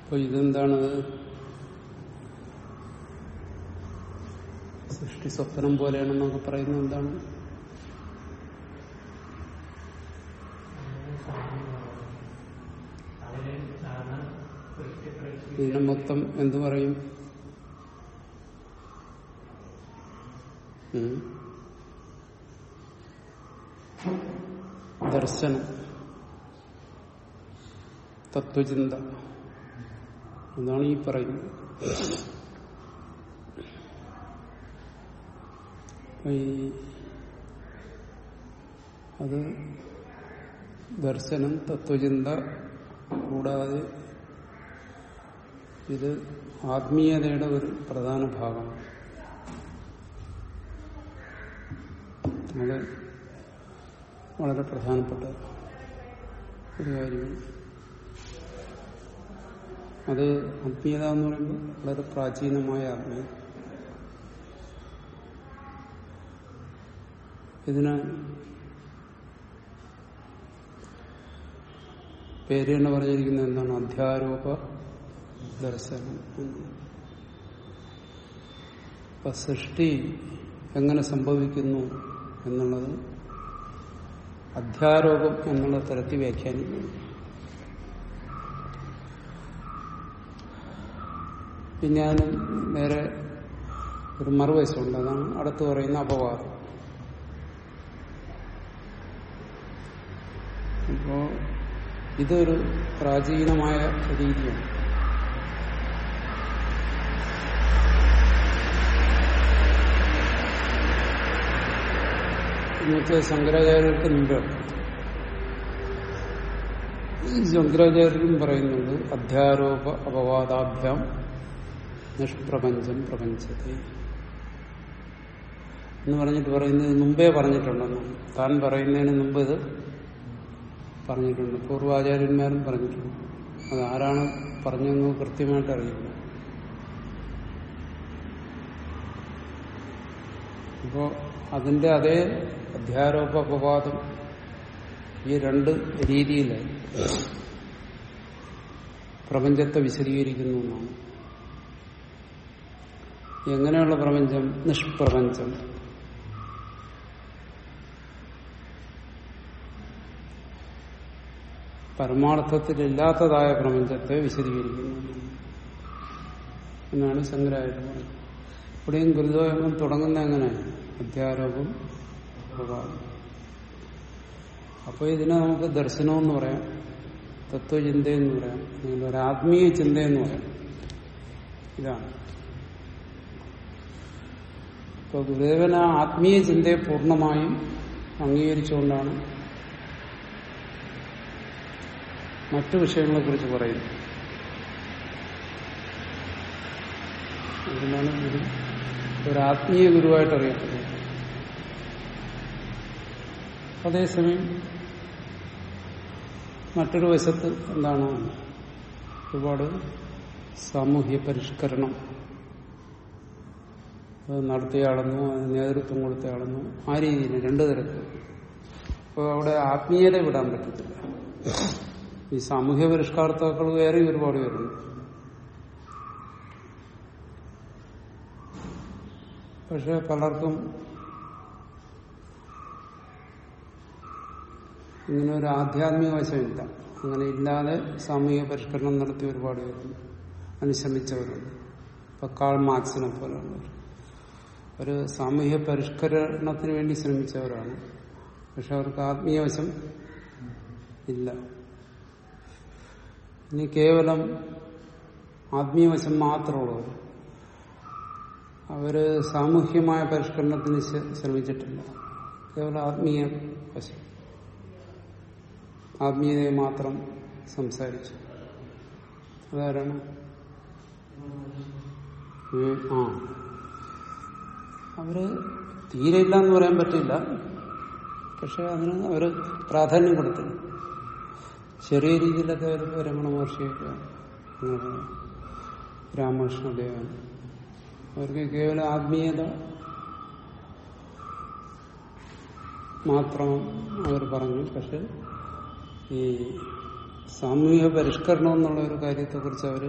അപ്പൊ ഇതെന്താണ് സൃഷ്ടി സ്വപ്നം പോലെയാണെന്നൊക്കെ പറയുന്നത് എന്താണ് ഇതിനെ മൊത്തം എന്തു പറയും ഉം. ദർശനം തത്വചിന്ത അതാണ് ഈ പറയുന്നത് അപ്പൊ ഈ അത് ദർശനം തത്വചിന്ത കൂടാതെ ഇത് ആത്മീയതയുടെ ഒരു പ്രധാന ഭാഗമാണ് അത് വളരെ പ്രധാനപ്പെട്ട ഒരു കാര്യമാണ് അത് ആത്മീയത എന്ന് പറയുമ്പോൾ വളരെ പ്രാചീനമായ ആത്മീയത ഇതിന് പേര് തന്നെ പറഞ്ഞിരിക്കുന്നത് എന്താണ് അധ്യാരോപ ദർശനം എന്ന്. അപ്പൊ സൃഷ്ടി എങ്ങനെ സംഭവിക്കുന്നു എന്നുള്ളത് അധ്യാരോപം എന്നുള്ള തരത്തിൽ വ്യാഖ്യാനിക്കുന്നു പിന്നെ അതിന് വേറെ ഒരു മറുവശമുണ്ട് അതാണ് അടുത്ത് പറയുന്ന അപവാദം അപ്പോ ഇതൊരു പ്രാചീനമായ രീതിയാണ് എന്നുവെച്ചാൽ ശങ്കരാചാര്യർക്ക് മുമ്പ് ശങ്കരാചാര്യരും പറയുന്നുണ്ട് അധ്യാരോപ അപവാദാഭ്യാം നിഷ്പ്രപഞ്ചം പ്രപഞ്ചത്തെ എന്ന് പറഞ്ഞിട്ട് പറയുന്നത് മുമ്പേ പറഞ്ഞിട്ടുണ്ടെന്ന് താൻ പറയുന്നതിന് മുമ്പ് ഇത് പറഞ്ഞിട്ടുണ്ട് പൂർവാചാര്യന്മാരും പറഞ്ഞിട്ടുണ്ട് അത് ആരാണ് പറഞ്ഞതെന്ന് കൃത്യമായിട്ട് അറിയില്ല അപ്പോ അതിന്റെ അതേ അധ്യാരോപ അപവാദം ഈ രണ്ട് രീതിയിലായി പ്രപഞ്ചത്തെ വിശദീകരിക്കുന്നു എന്നാണ് എങ്ങനെയുള്ള പ്രപഞ്ചം നിഷ്പ്രപഞ്ചം പരമാർത്ഥത്തിലില്ലാത്തതായ പ്രപഞ്ചത്തെ വിശദീകരിക്കുന്നു എന്നാണ് ശങ്കരാചാര്യ പറയുന്നത് ഇവിടെയും ഗുരുദോഹം തുടങ്ങുന്ന എങ്ങനെ അധ്യാരോപം അപവാദം അപ്പോൾ ഇതിനെ നമുക്ക് ദർശനമെന്ന് പറയാം തത്വചിന്തയെന്ന് പറയാം അല്ലെങ്കിൽ ഒരു ആത്മീയ ചിന്തയെന്ന് പറയാം ഇതാണ് ഇപ്പൊ ഗുരുദേവൻ ആ ആത്മീയ ചിന്തയെ പൂർണ്ണമായും അംഗീകരിച്ചുകൊണ്ടാണ് മറ്റു വിഷയങ്ങളെ കുറിച്ച് പറയുന്നത് അതിനാണ് ഗുരു ഒരു ആത്മീയ ഗുരുവായിട്ട് അറിയപ്പെടുന്നത് അതേസമയം മറ്റൊരു വശത്ത് എന്താണ് ഒരുപാട് സാമൂഹ്യ പരിഷ്കരണം അത് നടത്തിയാളെന്നോ അതിന് നേതൃത്വം കൊടുത്തയാളെന്നോ ആ രീതിയിൽ രണ്ടു തരത്തിൽ അപ്പോൾ അവിടെ ആത്മീയത വിടാൻ പറ്റത്തില്ല ഈ സാമൂഹ്യ പരിഷ്കാർത്താക്കൾ വേറെ ഒരുപാട് പേരുണ്ട് പക്ഷെ പലർക്കും ഇങ്ങനെ ഒരു ആധ്യാത്മിക വശമില്ല അങ്ങനെ ഇല്ലാതെ സാമൂഹിക പരിഷ്കരണം നടത്തിയ ഒരുപാട് പേരുണ്ട് അനുശമിച്ചവരുണ്ട് ഇപ്പൊ കാൾ മാർക്സിനെ പോലുള്ളവർ ഒരു സാമൂഹ്യ പരിഷ്കരണത്തിന് വേണ്ടി ശ്രമിച്ചവരാണ് പക്ഷെ അവർക്ക് ആത്മീയ വശം ഇല്ല ഇനി കേവലം ആത്മീയ വശം മാത്രമുള്ളവർ അവര് സാമൂഹ്യമായ പരിഷ്കരണത്തിന് ശ്ര- ശ്രമിച്ചിട്ടില്ല കേവലം ആത്മീയ വശം ആത്മീയതയെ മാത്രം സംസാരിച്ചു അതാരാണ് ഉം, ആ അവര് തീരെ ഇല്ല എന്ന് പറയാൻ പറ്റില്ല പക്ഷെ അതിന് അവര് പ്രാധാന്യം കൊടുത്തില്ല ചെറിയ രീതിയിലൊക്കെ വരുമ്പോൾ രമണ മഹർഷിയൊക്കെ അങ്ങനെ രാമകൃഷ്ണദേവൻ അവർക്ക് കേവലം ആത്മീയത മാത്രം അവർ പറഞ്ഞു പക്ഷെ ഈ സാമൂഹിക പരിഷ്കരണം എന്നുള്ള ഒരു കാര്യത്തെക്കുറിച്ച് അവര്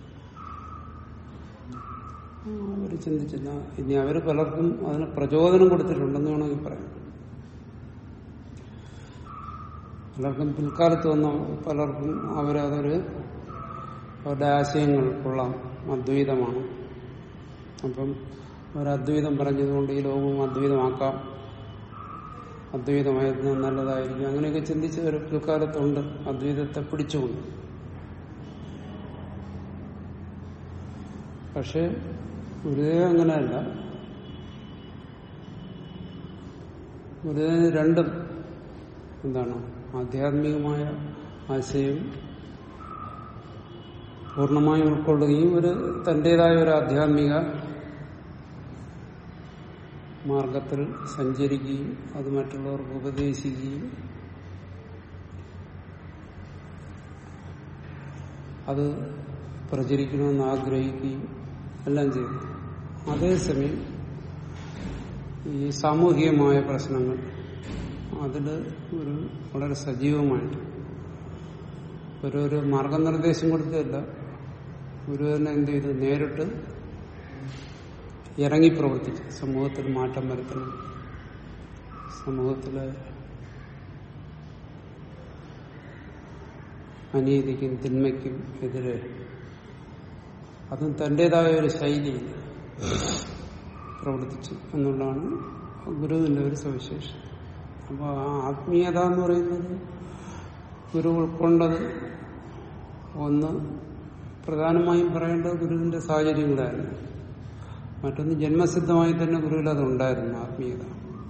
അവർ ചിന്തിച്ചില്ല ഇനി അവർ പലർക്കും അതിന് പ്രചോദനം കൊടുത്തിട്ടുണ്ടെന്ന് വേണമെങ്കിൽ പറയാം പലർക്കും പിൽക്കാലത്ത് വന്ന പലർക്കും അവരതൊരു അവരുടെ ആശയങ്ങൾ കൊള്ളാം അദ്വൈതമാണ് അപ്പം അവർ അദ്വൈതം പറഞ്ഞതുകൊണ്ട് ഈ ലോകവും അദ്വൈതമാക്കാം അദ്വൈതമായിരുന്നു നല്ലതായിരിക്കും അങ്ങനെയൊക്കെ ചിന്തിച്ചവർ പിൽക്കാലത്തുണ്ട് അദ്വൈതത്തെ പിടിച്ചുകൊണ്ട് പക്ഷെ ഗുരുദേവൻ അങ്ങനെയല്ല ഗുരുദേവന് രണ്ടും എന്താണ് ആധ്യാത്മികമായ ആശയം പൂർണ്ണമായും ഉൾക്കൊള്ളുകയും ഒരു തന്റേതായ ഒരു ആധ്യാത്മിക മാർഗത്തിൽ സഞ്ചരിക്കുകയും അത് മറ്റുള്ളവർക്ക് ഉപദേശിക്കുകയും അത് പ്രചരിക്കണമെന്ന് ആഗ്രഹിക്കുകയും എല്ലാം ചെയ്തു അതേസമയം ഈ സാമൂഹികമായ പ്രശ്നങ്ങൾ അതിൽ ഒരു വളരെ സജീവമായിട്ട് ഒരു ഒരു മാർഗനിർദ്ദേശം കൊടുത്തതല്ല ഗുരു തന്നെ എന്ത് ചെയ്തു നേരിട്ട് ഇറങ്ങി പ്രവർത്തിച്ചു സമൂഹത്തിൽ മാറ്റം വരുത്തണം സമൂഹത്തിലെ അനീതിക്കും തിന്മയ്ക്കും എതിരെ അതും തന്റേതായ ഒരു ശൈലിയിൽ പ്രവർത്തിച്ചു എന്നുള്ളതാണ് ഗുരുവിന്റെ ഒരു സവിശേഷം അപ്പോൾ ആ ആത്മീയത എന്ന് പറയുന്നത് ഗുരു ഉൾക്കൊണ്ടത് ഒന്ന് പ്രധാനമായും പറയേണ്ടത് ഗുരുവിന്റെ സാഹചര്യങ്ങളായിരുന്നു മറ്റൊന്ന് ജന്മസിദ്ധമായി തന്നെ ഗുരുവിൽ അതുണ്ടായിരുന്നു ആത്മീയത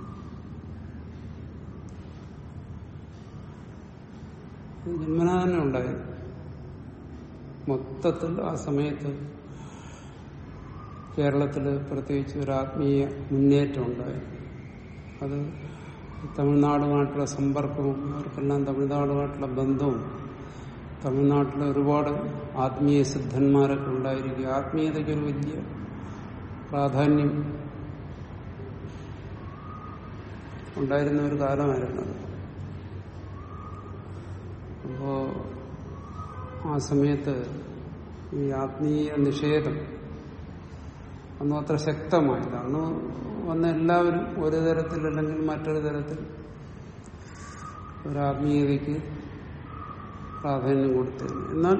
ജന്മന തന്നെ ഉണ്ടായിരുന്നു മൊത്തത്തിൽ ആ സമയത്ത് കേരളത്തില് പ്രത്യേകിച്ച് ഒരു ആത്മീയ മുന്നേറ്റം ഉണ്ടായി അത് തമിഴ്നാടുമായിട്ടുള്ള സമ്പർക്കവും അവർക്കെല്ലാം തമിഴ്നാടുമായിട്ടുള്ള ബന്ധവും തമിഴ്നാട്ടിലെ ഒരുപാട് ആത്മീയ സിദ്ധന്മാരൊക്കെ ഉണ്ടായിരിക്കും ആത്മീയതയ്ക്ക് ഒരു വലിയ പ്രാധാന്യം ഉണ്ടായിരുന്ന ഒരു കാലമായിരുന്നു അത് അപ്പോ ആ സമയത്ത് ഈ ആത്മീയ നിഷേധം ഒന്നും അത്ര ശക്തമായില്ല അന്ന് വന്ന എല്ലാവരും ഒരു തരത്തിൽ അല്ലെങ്കിൽ മറ്റൊരു തരത്തിൽ ഒരു ആത്മീയതയ്ക്ക് പ്രാധാന്യം കൊടുത്തിരുന്നു എന്നാൽ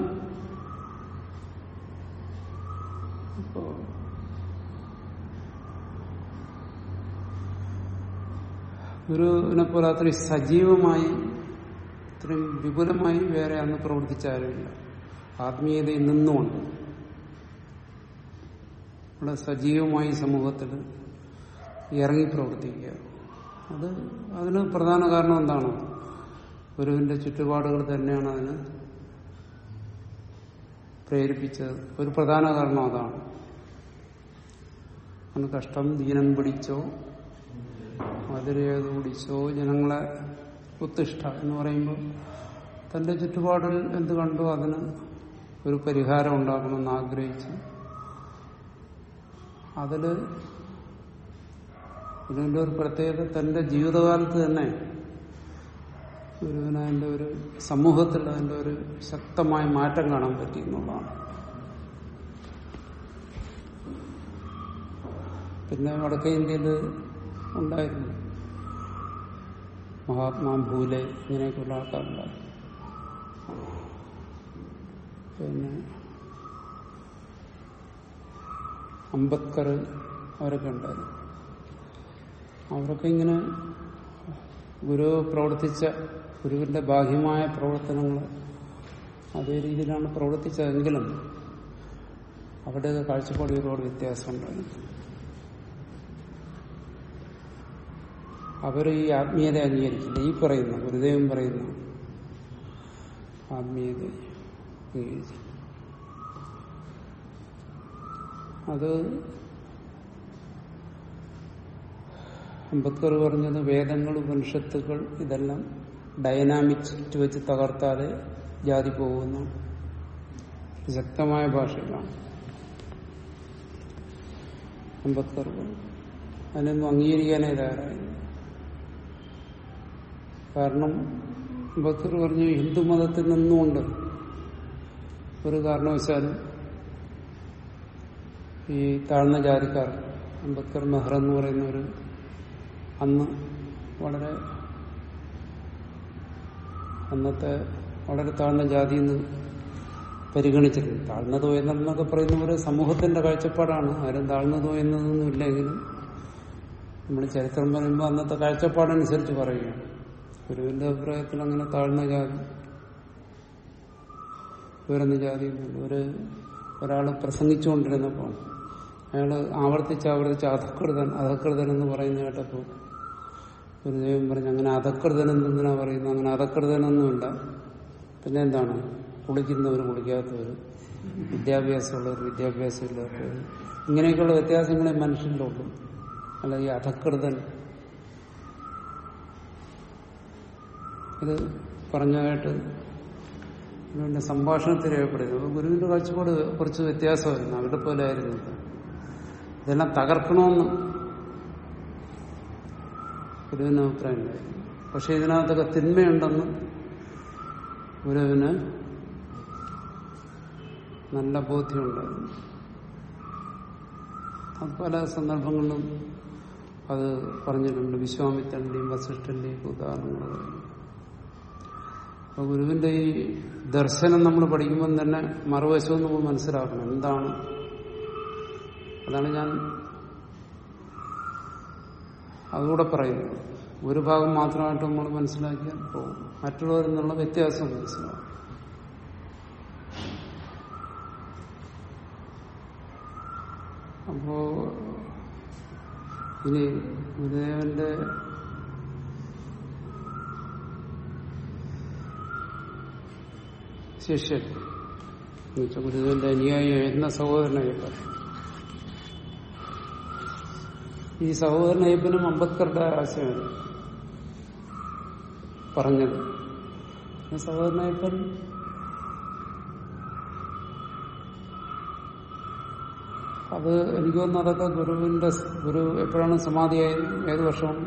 ഇപ്പോ ഗുരുവിനെ പോലെ അത്രയും സജീവമായി ഇത്രയും വിപുലമായി വേറെ അന്ന് പ്രവർത്തിച്ചാരുമില്ല ആത്മീയതയിൽ നിന്നുകൊണ്ട് ഇവിടെ സജീവമായി സമൂഹത്തിൽ ഇറങ്ങി പ്രവർത്തിക്കുക അത് അതിന് പ്രധാന കാരണം എന്താണ് ഗുരുവിന്റെ ചുറ്റുപാടുകൾ തന്നെയാണ് അതിന് പ്രേരിപ്പിച്ചത് ഒരു പ്രധാന കാരണം അതാണ് അവന് കഷ്ടം ദീനം പിടിച്ചോ അതിരേത് പിടിച്ചോ ജനങ്ങളെ ഉത്തിഷ്ഠ എന്ന് പറയുമ്പോൾ തന്റെ ചുറ്റുപാടിൽ എന്ത് കണ്ടോ അതിന് ഒരു പരിഹാരം ഉണ്ടാക്കണമെന്ന് ആഗ്രഹിച്ചു അതില് ഗുരുവിന്റെ ഒരു പ്രത്യേകത തന്റെ ജീവിതകാലത്ത് തന്നെ ഗുരുവിന് അതിന്റെ ഒരു സമൂഹത്തിൽ അതിന്റെ ഒരു ശക്തമായ മാറ്റം കാണാൻ പറ്റി എന്നുള്ളതാണ് പിന്നെ വടക്കേ ഇന്ത്യയിൽ ഉണ്ടായിരുന്നു മഹാത്മാ ഭൂലെ ഇങ്ങനെയൊക്കെയുള്ള ആൾക്കാരുണ്ടായിരുന്നു പിന്നെ അംബേദ്കർ അവരൊക്കെ ഉണ്ടായിരുന്നു അവരൊക്കെ ഇങ്ങനെ ഗുരു പ്രവർത്തിച്ച ഗുരുവിന്റെ ബാഹ്യമായ പ്രവർത്തനങ്ങൾ അതേ രീതിയിലാണ് പ്രവർത്തിച്ചതെങ്കിലും അവരുടെയൊക്കെ കാഴ്ചപ്പാട് ഒരുപാട് വ്യത്യാസമുണ്ടായിരുന്നു അവർ ഈ ആത്മീയത അംഗീകരിച്ചില്ല ഈ പറയുന്ന ഗുരുദേവൻ പറയുന്ന ആത്മീയത അംഗീകരിച്ചു അത് അംബേദ്കർ പറഞ്ഞത് വേദങ്ങൾ ഉപനിഷത്തുകൾ ഇതെല്ലാം ഡൈനാമിക്സ് വെച്ച് തകർത്താതെ ജാതി പോകുന്ന ശക്തമായ ഭാഷയിലാണ് അംബേദ്കർ പറഞ്ഞു അതിനൊന്നും അംഗീകരിക്കാനേ തയ്യാറായി കാരണം അംബേദ്കർ പറഞ്ഞു ഹിന്ദു മതത്തിൽ നിന്നുകൊണ്ട് ഒരു കാരണവശാലും ഈ താഴ്ന്ന ജാതിക്കാർ അംബേദ്കർ മെഹ്റ എന്ന് പറയുന്ന ഒരു അന്ന് വളരെ അന്നത്തെ വളരെ താഴ്ന്ന ജാതി എന്ന് പരിഗണിച്ചിട്ടുണ്ട് താഴ്ന്നതോ എന്നൊക്കെ പറയുന്ന പോലെ സമൂഹത്തിന്റെ കാഴ്ചപ്പാടാണ് ആരും താഴ്ന്നതോ എന്നതൊന്നും ഇല്ലെങ്കിലും നമ്മൾ ചരിത്രം പറയുമ്പോൾ അന്നത്തെ കാഴ്ചപ്പാടനുസരിച്ച് പറയുകയാണ് ഗുരുവിന്റെ അഭിപ്രായത്തിൽ അങ്ങനെ താഴ്ന്ന ജാതി ഉയർന്ന ജാതി ഒന്നുമില്ല. ഒരു ഒരാൾ പ്രസംഗിച്ചുകൊണ്ടിരുന്നപ്പോൾ അയാൾ ആവർത്തിച്ച് ആവർത്തിച്ച് അധകൃതൻ അധകൃതൻ എന്ന് പറയുന്ന കേട്ടപ്പോൾ ഗുരുദേവൻ പറഞ്ഞു അങ്ങനെ അധകൃതൻ എന്തിനാ പറയുന്നത് അങ്ങനെ അധകൃതനൊന്നുമില്ല പിന്നെ എന്താണ് കുളിക്കുന്നവർ കുളിക്കാത്തവർ വിദ്യാഭ്യാസമുള്ളവർ വിദ്യാഭ്യാസമില്ലാത്തവർ ഇങ്ങനെയൊക്കെയുള്ള വ്യത്യാസങ്ങളെ മനുഷ്യനിലുള്ളൂ അല്ല ഈ അധകൃതൻ ഇത് പറഞ്ഞതായിട്ട് ഗുരുവിന്റെ സംഭാഷണത്തിൽ രേഖപ്പെടുത്തി അപ്പൊ ഗുരുവിന്റെ കാഴ്ചപ്പാട് കുറച്ച് വ്യത്യാസമായിരുന്നു അവരുടെ പോലെ ആയിരുന്നു ഇതെല്ലാം തകർക്കണമെന്ന് ഗുരുവിന് അഭിപ്രായം ഉണ്ടായിരുന്നു പക്ഷെ ഇതിനകത്തൊക്കെ തിന്മയുണ്ടെന്ന് ഗുരുവിന് നല്ല ബോധ്യമുണ്ടായിരുന്നു അത് പല സന്ദർഭങ്ങളിലും അത് പറഞ്ഞിട്ടുണ്ട് വിശ്വാമിത്രന്റെയും വസിഷ്ഠന്റെയും ഒക്കെ ഉദാഹരണങ്ങൾ പറയുന്നു അപ്പൊ ഗുരുവിന്റെ ഈ ദർശനം നമ്മൾ പഠിക്കുമ്പോൾ തന്നെ മറുവശവും നമ്മൾ മനസ്സിലാക്കണം എന്താണ് അതാണ് ഞാൻ അതുകൂടെ പറയുന്നത് ഒരു ഭാഗം മാത്രമായിട്ട് നമ്മൾ മനസ്സിലാക്കിയാൽ പോകും മറ്റുള്ളവരിൽ നിന്നുള്ള വ്യത്യാസം മനസ്സിലാവും അപ്പോ ഇനി ഗുരുദേവന്റെ ശിഷ്യൻ എന്നുവെച്ചാൽ ഗുരുദേവന്റെ അനുയായി എന്ന സഹോദരനയ്യപ്പൻ ഈ സഹോദരനയ്യപ്പനും അംബേദ്കറുടെ ആശയമാണ് പറഞ്ഞത് ഈ സഹോദരനയ്യപ്പൻ അത് എനിക്ക് തോന്നുന്നു അതൊക്കെ ഗുരുവിന്റെ സ് ഗുരു എപ്പോഴാണ് സമാധിയായത് ഏത് വർഷമാണ്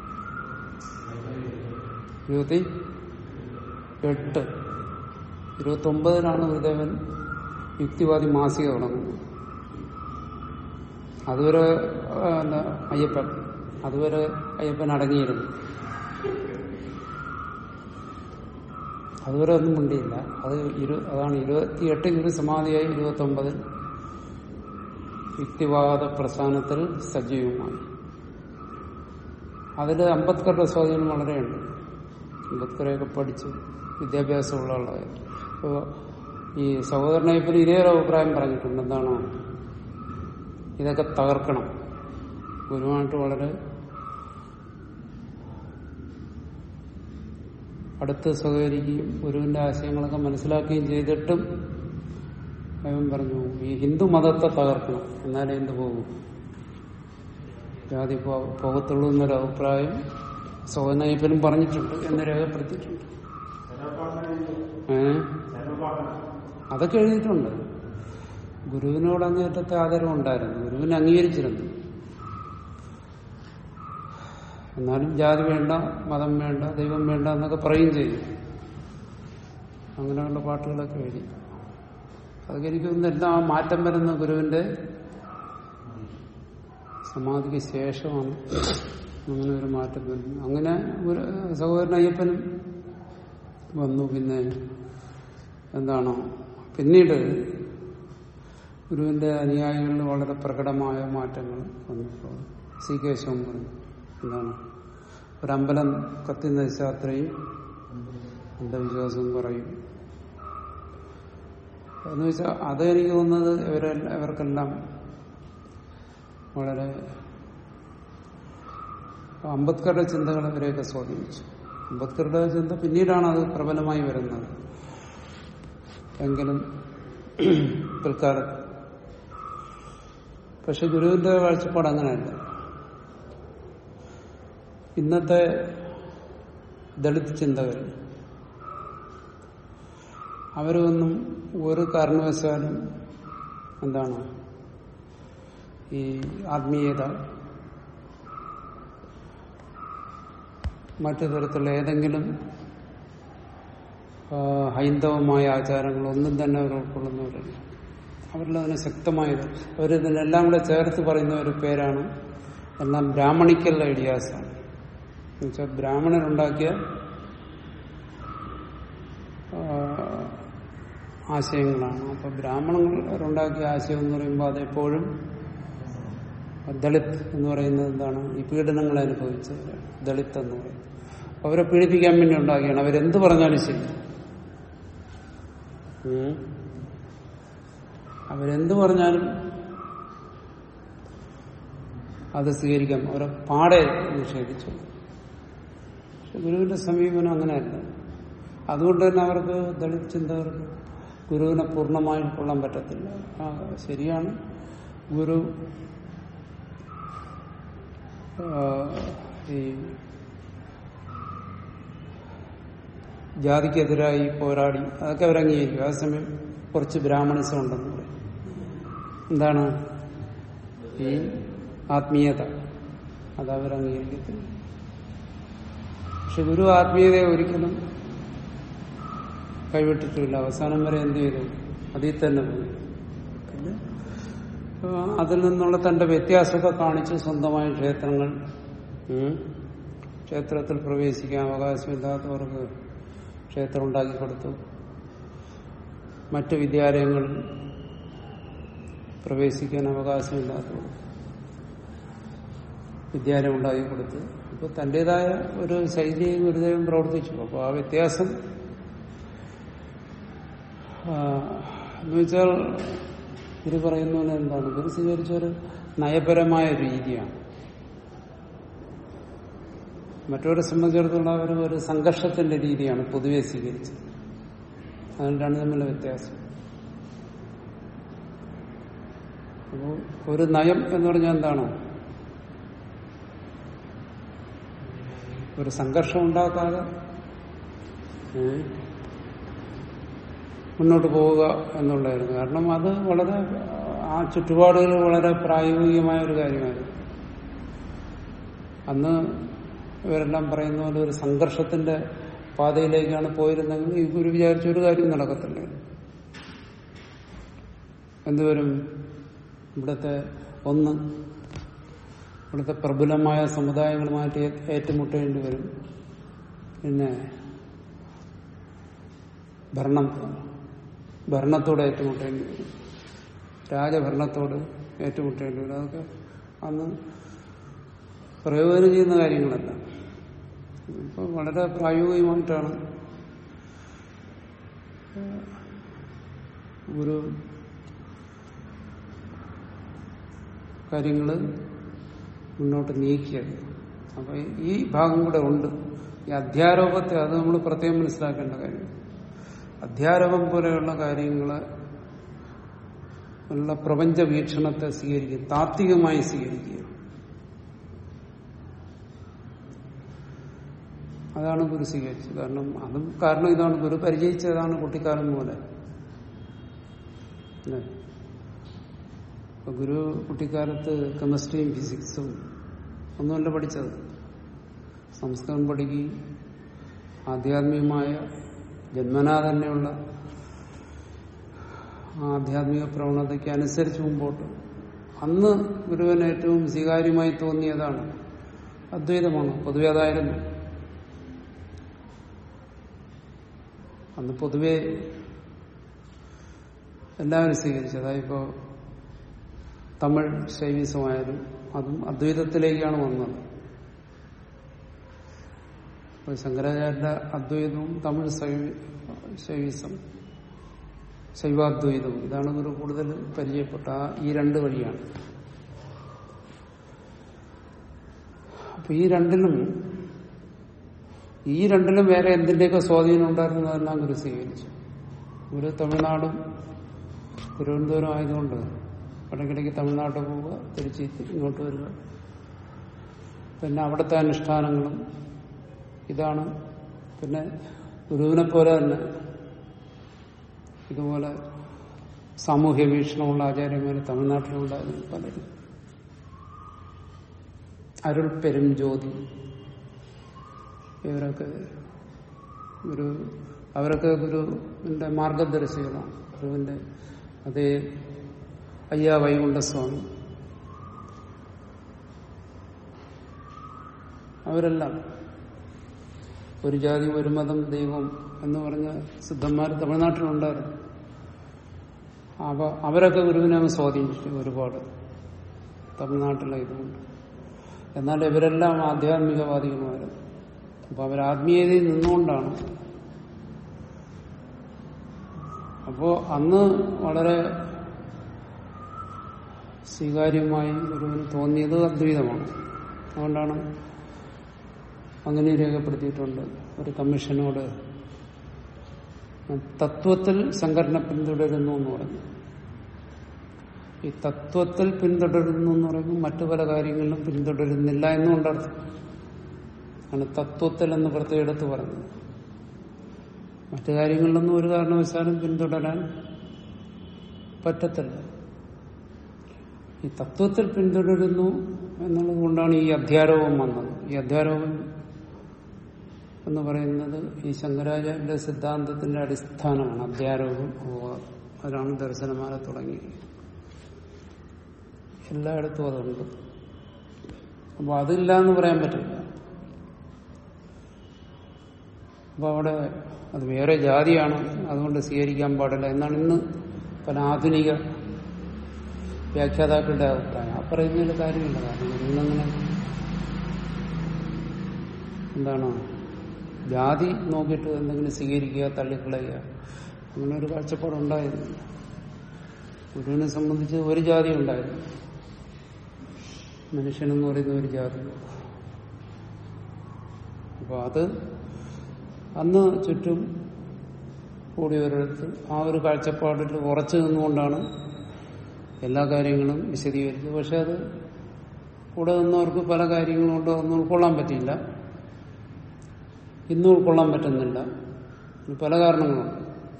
ഇരുപത്തി എട്ട് ഇരുപത്തി ഒമ്പതിനാണ് ഗുരുദേവൻ യുക്തിവാദി മാസിക തുടങ്ങുന്നത് അതുവരെ ആ, എന്താ, അയ്യപ്പൻ അതുവരെ അയ്യപ്പൻ അടങ്ങിയിരുന്നു അതുവരെ ഒന്നും മിണ്ടിയില്ല അത് ഇരു അതാണ് ഇരുപത്തിയെട്ട് ഗുരു സമാധിയായി ഇരുപത്തി ഒമ്പതിൽ യുക്തിവാദ പ്രസ്ഥാനത്തിൽ സജീവമായി അതിൽ അംബേദ്കറുടെ സ്വാധീനം വളരെയുണ്ട് അംബേദ്കറെയൊക്കെ പഠിച്ച് വിദ്യാഭ്യാസമുള്ള ആളായിരുന്നു അപ്പോൾ ഈ സഹോദരനയ്യപ്പന് ഇതേ ഒരു അഭിപ്രായം പറഞ്ഞിട്ടുണ്ട് എന്താണ് ഇതൊക്കെ തകർക്കണം ഗുരുവായിട്ട് വളരെ അടുത്ത് സഹകരിക്കുകയും ഗുരുവിന്റെ ആശയങ്ങളൊക്കെ മനസ്സിലാക്കുകയും ചെയ്തിട്ടും അവൻ പറഞ്ഞു ഈ ഹിന്ദു മതത്തെ തകർക്കണം എന്നാലേ എന്ത് പോകും ജാതി പോ- പോകത്തുള്ളൂ എന്നൊരു അഭിപ്രായം സോനയ്യപ്പനും പറഞ്ഞിട്ടുണ്ട് എന്ന് രേഖപ്പെടുത്തിയിട്ടുണ്ട് ഏ അതൊക്കെ എഴുതിയിട്ടുണ്ട് ഗുരുവിനോട് അങ്ങേറ്റത്തെ ആദരവ് ഉണ്ടായിരുന്നു ഗുരുവിനെ അംഗീകരിച്ചിരുന്നു എന്നാലും ജാതി വേണ്ട മതം വേണ്ട ദൈവം വേണ്ട എന്നൊക്കെ പറയുകയും ചെയ്തു അങ്ങനെയുള്ള പാട്ടുകളൊക്കെ എഴുതി അതൊക്കെ എനിക്ക് തോന്നുന്നു എല്ലാം ആ മാറ്റം വരുന്ന ഗുരുവിന്റെ സമാധിക്ക് ശേഷമാണ് അങ്ങനെ ഒരു മാറ്റം വരുന്നത് അങ്ങനെ ഒരു സഹോദരൻ അയ്യപ്പനും വന്നു പിന്നെ എന്താണ് പിന്നീട് ഗുരുവിന്റെ അനുയായികളിൽ വളരെ പ്രകടമായ മാറ്റങ്ങൾ വന്നപ്പോൾ സി കേശവൻ പറഞ്ഞു എന്താണ് ഒരമ്പലം കത്തി നശിച്ച അത്രയും അന്ധവിശ്വാസം പറയും എന്ന് വെച്ചാൽ അത് എനിക്ക് തോന്നുന്നത് ഇവരെ ഇവർക്കെല്ലാം വളരെ അംബേദ്കറുടെ ചിന്തകൾ ഇവരെയൊക്കെ സ്വാധീനിച്ചു അംബേദ്കറുടെ ചിന്ത പിന്നീടാണ് അത് പ്രബലമായി വരുന്നത് എങ്കിലും പിൽക്കാലത്ത് പക്ഷെ ഗുരുവിന്റെ കാഴ്ചപ്പാട് അങ്ങനെയല്ല ഇന്നത്തെ ദളിത് ചിന്തകർ അവരൊന്നും ഒരു കാരണവശാലും എന്താണ് ഈ ആത്മീയത മറ്റു തരത്തിലുള്ള ഏതെങ്കിലും ആ, ഹൈന്ദവമായ ആചാരങ്ങളൊന്നും തന്നെ അവർ ഉൾക്കൊള്ളുന്നവരല്ല അവരിൽ അതിന് ശക്തമായത് അവരിതിനെല്ലാം കൂടെ ചേർത്ത് പറയുന്ന ഒരു പേരാണ് എല്ലാം ബ്രാഹ്മണിക്കൽ ഐഡിയാസാണ് എന്നുവെച്ചാൽ ബ്രാഹ്മണരുണ്ടാക്കിയ ആ, ആശയങ്ങളാണ് അപ്പൊ ബ്രാഹ്മണരുണ്ടാക്കിയ ആശയം എന്ന് പറയുമ്പോൾ അതെപ്പോഴും ദളിത് എന്ന് പറയുന്നത് എന്താണ് ഈ പീഡനങ്ങൾ അനുഭവിച്ചത് ദളിത് എന്ന് പറയും അവരെ പീഡിപ്പിക്കാൻ വേണ്ടി ഉണ്ടാക്കിയാണ് അവരെന്ത് പറഞ്ഞാലും ശരി ഉം. അവരെന്ത് പറഞ്ഞാലും അത് സ്വീകരിക്കാം അവരെ പാടെ നിഷേധിച്ചു പക്ഷെ ഗുരുവിന്റെ സമീപനം അങ്ങനെയല്ല അതുകൊണ്ട് തന്നെ അവർക്ക് ദളിത് ചിന്തകർക്ക് ഗുരുവിനെ പൂർണ്ണമായി ഉൾക്കൊള്ളാൻ പറ്റത്തില്ല ആ, ശരിയാണ് ഗുരു ആ, ഈ ജാതിക്കെതിരായി പോരാടി അതൊക്കെ അവർ അംഗീകരിക്കും അതേസമയം കുറച്ച് ബ്രാഹ്മണിസം ഉണ്ടെന്ന് പറയും എന്താണ് ഈ ആത്മീയത അത് അവർ അംഗീകരിക്കത്തില്ല പക്ഷെ ഗുരു ആത്മീയതയെ ഒരിക്കലും കൈവിട്ടിട്ടില്ല അവസാനം വരെ എന്ത് ചെയ്തു അതിൽ തന്നെ പോയി പിന്നെ ആ, അതിൽ നിന്നുള്ള തന്റെ വ്യത്യാസമൊക്കെ കാണിച്ച് സ്വന്തമായ ക്ഷേത്രങ്ങൾ ഉം, ക്ഷേത്രത്തിൽ പ്രവേശിക്കാൻ അവകാശമില്ലാത്തവർക്ക് ക്ഷേത്രം ഉണ്ടാക്കി കൊടുത്തു മറ്റു വിദ്യാലയങ്ങളിൽ പ്രവേശിക്കാൻ അവകാശമില്ലാത്തവർ വിദ്യാലയം ഉണ്ടാക്കി കൊടുത്തു അപ്പോൾ തന്റേതായ ഒരു ശൈലിയും ഗുരുദേവൻ പ്രവർത്തിച്ചു അപ്പോൾ ആ വ്യത്യാസം ആ, എന്നുവെച്ചാൽ ഗുരു പറയുന്ന പോലെ എന്താണ് ഗുരു സ്വീകരിച്ച ഒരു നയപരമായ രീതിയാണ് മറ്റവരെ സംബന്ധിച്ചിടത്തോളം അവർ ഒരു സംഘർഷത്തിന്റെ രീതിയാണ് പൊതുവെ സ്വീകരിച്ചത് അതുകൊണ്ടാണ് തമ്മിലുള്ള വ്യത്യാസം അപ്പോൾ ഒരു നയം എന്ന് പറഞ്ഞാൽ എന്താണ് ഒരു സംഘർഷം ഉണ്ടാക്കാതെ ഏ, മുന്നോട്ട് പോവുക എന്നുള്ളതായിരുന്നു കാരണം അത് വളരെ ആ ചുറ്റുപാടുകൾ വളരെ പ്രായോഗികമായ ഒരു കാര്യമായിരുന്നു അന്ന് ഇവരെല്ലാം പറയുന്ന പോലെ ഒരു സംഘർഷത്തിന്റെ പാതയിലേക്കാണ് പോയിരുന്നെങ്കിൽ ഈ ഗുരു വിചാരിച്ച ഒരു കാര്യം നടക്കത്തില്ല എന്തുവരും ഇവിടുത്തെ ഒന്ന് ഇവിടുത്തെ പ്രബലമായ സമുദായങ്ങളുമായിട്ട് ഏ- ഏറ്റുമുട്ടേണ്ടി വരും പിന്നെ ഭരണം ഭരണത്തോട് ഏറ്റുമുട്ടേണ്ടി വരും രാജഭരണത്തോട് ഏറ്റുമുട്ടേണ്ടി വരും അതൊക്കെ അന്ന് പ്രയോജനം ചെയ്യുന്ന കാര്യങ്ങളല്ല ഇപ്പൊ വളരെ പ്രായോഗികമായിട്ടാണ് ഒരു കാര്യങ്ങൾ മുന്നോട്ട് നീക്കിയത് അപ്പൊ ഈ ഭാഗം കൂടെ ഉണ്ട് ഈ അധ്യാരോപത്തെ അത് നമ്മൾ പ്രത്യേകം മനസ്സിലാക്കേണ്ട കാര്യം അധ്യാരോപം പോലെയുള്ള കാര്യങ്ങള് ഉള്ള പ്രപഞ്ച വീക്ഷണത്തെ സ്വീകരിക്കുക താത്വികമായി സ്വീകരിക്കുക അതാണ് ഗുരു സ്വീകരിച്ചത് കാരണം അതും കാരണം ഇതാണ് ഗുരു പരിചയിച്ചതാണ് കുട്ടിക്കാലം പോലെ അല്ലേ അപ്പൊ ഗുരു കുട്ടിക്കാലത്ത് കെമിസ്ട്രിയും ഫിസിക്സും ഒന്നുമല്ല പഠിച്ചത് സംസ്കൃതം പഠിക്കുകയും ആധ്യാത്മികമായ ജന്മനാ തന്നെയുള്ള ആ ആധ്യാത്മിക പ്രവണതയ്ക്ക് അനുസരിച്ച് മുമ്പോട്ട് അന്ന് ഗുരുവിന് ഏറ്റവും സ്വീകാര്യമായി തോന്നിയതാണ് അദ്വൈതമാണ് പൊതുവെ അതായിരുന്നു അന്ന് പൊതുവെ എല്ലാവരും സ്വീകരിച്ചു അതായതിപ്പോ തമിഴ് ശൈവീസമായാലും അതും അദ്വൈതത്തിലേക്കാണ് വന്നത് അപ്പൊ ശങ്കരാചാര്യന്റെ അദ്വൈതവും തമിഴ് ശൈവ- ശൈവീസം ശൈവാദ്വൈതവും ഇതാണ് ഗുരു കൂടുതൽ പരിചയപ്പെട്ട ആ ഈ രണ്ട് വഴിയാണ് അപ്പൊ ഈ രണ്ടിലും ഈ രണ്ടിലും വേറെ എന്തിന്റെയൊക്കെ സ്വാധീനം ഉണ്ടായിരുന്നതെല്ലാം ഗുരു സ്വീകരിച്ചു ഗുരു തമിഴ്നാടും തിരുവനന്തപുരം ആയതുകൊണ്ട് ഇടയ്ക്കിടയ്ക്ക് തമിഴ്നാട്ടിൽ പോവുക തിരിച്ച് ഇങ്ങോട്ട് വരിക പിന്നെ അവിടുത്തെ അനുഷ്ഠാനങ്ങളും ഇതാണ് പിന്നെ ഗുരുവിനെ പോലെ തന്നെ ഇതുപോലെ സാമൂഹ്യ വീക്ഷണമുള്ള ആചാര്യന്മാർ തമിഴ്നാട്ടിലുണ്ടായിരുന്നു പലരും അരുൾ പെരും ജ്യോതി ഇവരൊക്കെ ഗുരു അവരൊക്കെ ഗുരുവിന്റെ മാർഗദർശികളാണ് ഗുരുവിന്റെ അതേ അയ്യാ വൈകുണ്ഠസ്വാമി അവരെല്ലാം ഒരു ജാതി ഒരു മതം ദൈവം എന്ന് പറഞ്ഞ സിദ്ധന്മാർ തമിഴ്നാട്ടിലുണ്ടായിരുന്നു അവ അവരൊക്കെ ഗുരുവിനെ അങ്ങ് സ്വാധീനിച്ചു ഒരുപാട് തമിഴ്നാട്ടിലെ ഇതുകൊണ്ട് എന്നാൽ ഇവരെല്ലാം ആധ്യാത്മികവാദികളുമായിരുന്നു അപ്പൊ അവർ ആത്മീയതയിൽ നിന്നുകൊണ്ടാണ് അപ്പോ അന്ന് വളരെ സ്വീകാര്യമായി ഗുരുവിന് തോന്നിയത് അദ്വൈതമാണ് അതുകൊണ്ടാണ് അങ്ങനെ രേഖപ്പെടുത്തിയിട്ടുണ്ട് ഒരു കമ്മീഷനോട് തത്വത്തിൽ ശങ്കരനെ പിന്തുടരുന്നു എന്ന് പറഞ്ഞു ഈ തത്വത്തിൽ പിന്തുടരുന്നു എന്ന് പറയുമ്പോൾ മറ്റു പല കാര്യങ്ങളിലും പിന്തുടരുന്നില്ല എന്നുകൊണ്ടർത്ഥം ആണ് തത്വത്തിൽ എന്ന് പ്രത്യേകം എടുത്ത് പറഞ്ഞത് മറ്റു കാര്യങ്ങളിലൊന്നും ഒരു കാരണവശാലും പിന്തുടരാൻ പറ്റത്തില്ല ഈ തത്വത്തിൽ പിന്തുടരുന്നു എന്നുള്ളത് കൊണ്ടാണ് ഈ അധ്യാരോപം വന്നത് ഈ അധ്യാരോപം എന്ന് പറയുന്നത് ഈ ശങ്കരാചാര്യ സിദ്ധാന്തത്തിന്റെ അടിസ്ഥാനമാണ് അധ്യാരോപം അതിനാണ് ദർശനമാല തുടങ്ങി എല്ലായിടത്തും അതുണ്ട് അപ്പൊ അതില്ല എന്ന് പറയാൻ പറ്റില്ല അപ്പൊ അവിടെ അത് വേറെ ജാതിയാണ് അതുകൊണ്ട് സ്വീകരിക്കാൻ പാടില്ല എന്നാണ് ഇന്ന് പല ആധുനിക വ്യാഖ്യാതാക്കളുടെ അഭിപ്രായം ആ പറയുന്നതിൽ കാര്യമില്ല കാരണം ഇന്നങ്ങനെ എന്താണ് ജാതി നോക്കിയിട്ട് എന്തെങ്കിലും സ്വീകരിക്കുക തള്ളിക്കളയുക അങ്ങനെ ഒരു കാഴ്ചപ്പാടുണ്ടായിരുന്നില്ല ഗുരുവിനെ സംബന്ധിച്ച് ഒരു ജാതി ഉണ്ടായിരുന്നു മനുഷ്യനെന്ന് പറയുന്ന ഒരു ജാതി അപ്പൊ അത് അന്ന് ചുറ്റും കൂടിയവരടുത്ത് ആ ഒരു കാഴ്ചപ്പാടിൽ ഉറച്ചു നിന്നുകൊണ്ടാണ് എല്ലാ കാര്യങ്ങളും വിശദീകരിച്ചത് പക്ഷെ അത് കൂടെ നിന്നവർക്ക് പല കാര്യങ്ങളും കൊണ്ട് ഒന്നും ഉൾക്കൊള്ളാൻ പറ്റിയില്ല ഇന്നും ഉൾക്കൊള്ളാൻ പറ്റുന്നില്ല പല കാരണങ്ങളുണ്ട്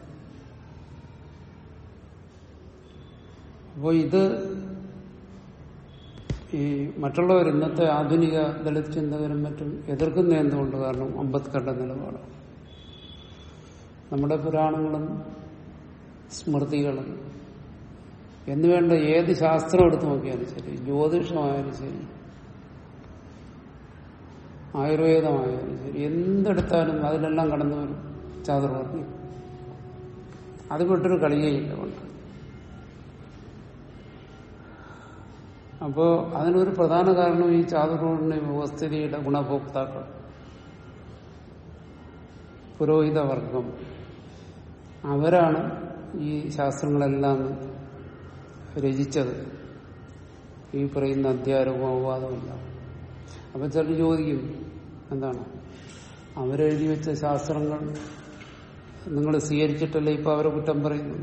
അപ്പോൾ ഇത് ഈ മറ്റുള്ളവർ ഇന്നത്തെ ആധുനിക ദളിത് ചിന്തകരും മറ്റും എതിർക്കുന്ന എന്തുകൊണ്ട് കാരണം അംബേദ്കറുടെ നിലപാടാണ് നമ്മുടെ പുരാണങ്ങളും സ്മൃതികളും എന്നുവേണ്ട ഏത് ശാസ്ത്രം എടുത്തു നോക്കിയാലും ശരി ജ്യോതിഷമായാലും ശരി ആയുർവേദമായാലും ശരി എന്തെടുത്താലും അതിലെല്ലാം കടന്നു വരും ചാതുർവർണ്ണി അത് വിട്ടൊരു കളിയേയില്ല കൊണ്ട് അപ്പോ അതിനൊരു പ്രധാന കാരണം ഈ ചാതുർവർണ്ണ വ്യവസ്ഥിതിയുടെ ഗുണഭോക്താക്കൾ പുരോഹിതവർഗം അവരാണ് ഈ ശാസ്ത്രങ്ങളെല്ലാം രചിച്ചത് ഈ പറയുന്ന അധ്യാരവും അപവാദമെല്ലാം അപ്പൊ ചിലർ ചോദിക്കും എന്താണ് അവരെഴുതി വെച്ച ശാസ്ത്രങ്ങൾ നിങ്ങൾ സ്വീകരിച്ചിട്ടല്ലേ ഇപ്പൊ അവരെ കുറ്റം പറയുന്നു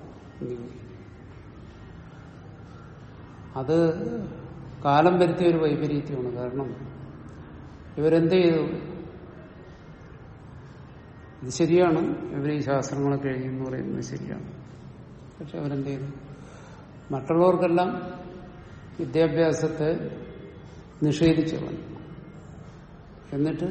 അത് കാലം വരുത്തിയ ഒരു വൈപരീത്യമാണ് കാരണം ഇവരെന്ത് ചെയ്തു ഇത് ശരിയാണ് ഇവർ ഈ ശാസ്ത്രങ്ങളൊക്കെ എഴുതി എന്ന് പറയുന്നത് ശരിയാണ് പക്ഷെ അവരെന്ത് ചെയ്തു മറ്റുള്ളവർക്കെല്ലാം വിദ്യാഭ്യാസത്തെ നിഷേധിച്ചു കളഞ്ഞു എന്നിട്ട്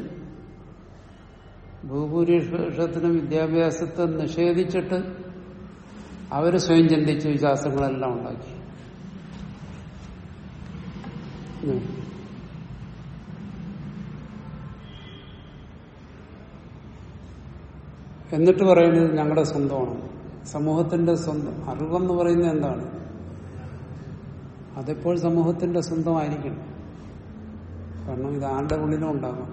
ഭൂഭൂരിപക്ഷത്തിന് വിദ്യാഭ്യാസത്തെ നിഷേധിച്ചിട്ട് അവർ സ്വയം ചിന്തിച്ചു ഈ ശാസ്ത്രങ്ങളെല്ലാം ഉണ്ടാക്കി ഉം. എന്നിട്ട് പറയുന്നത് ഞങ്ങളുടെ സ്വന്തമാണ് സമൂഹത്തിന്റെ സ്വന്തം അറിവെന്ന് പറയുന്നത് എന്താണ് അതെപ്പോൾ സമൂഹത്തിന്റെ സ്വന്തമായിരിക്കണം കാരണം ഇത് ആരുടെ ഉള്ളിലും ഉണ്ടാകാം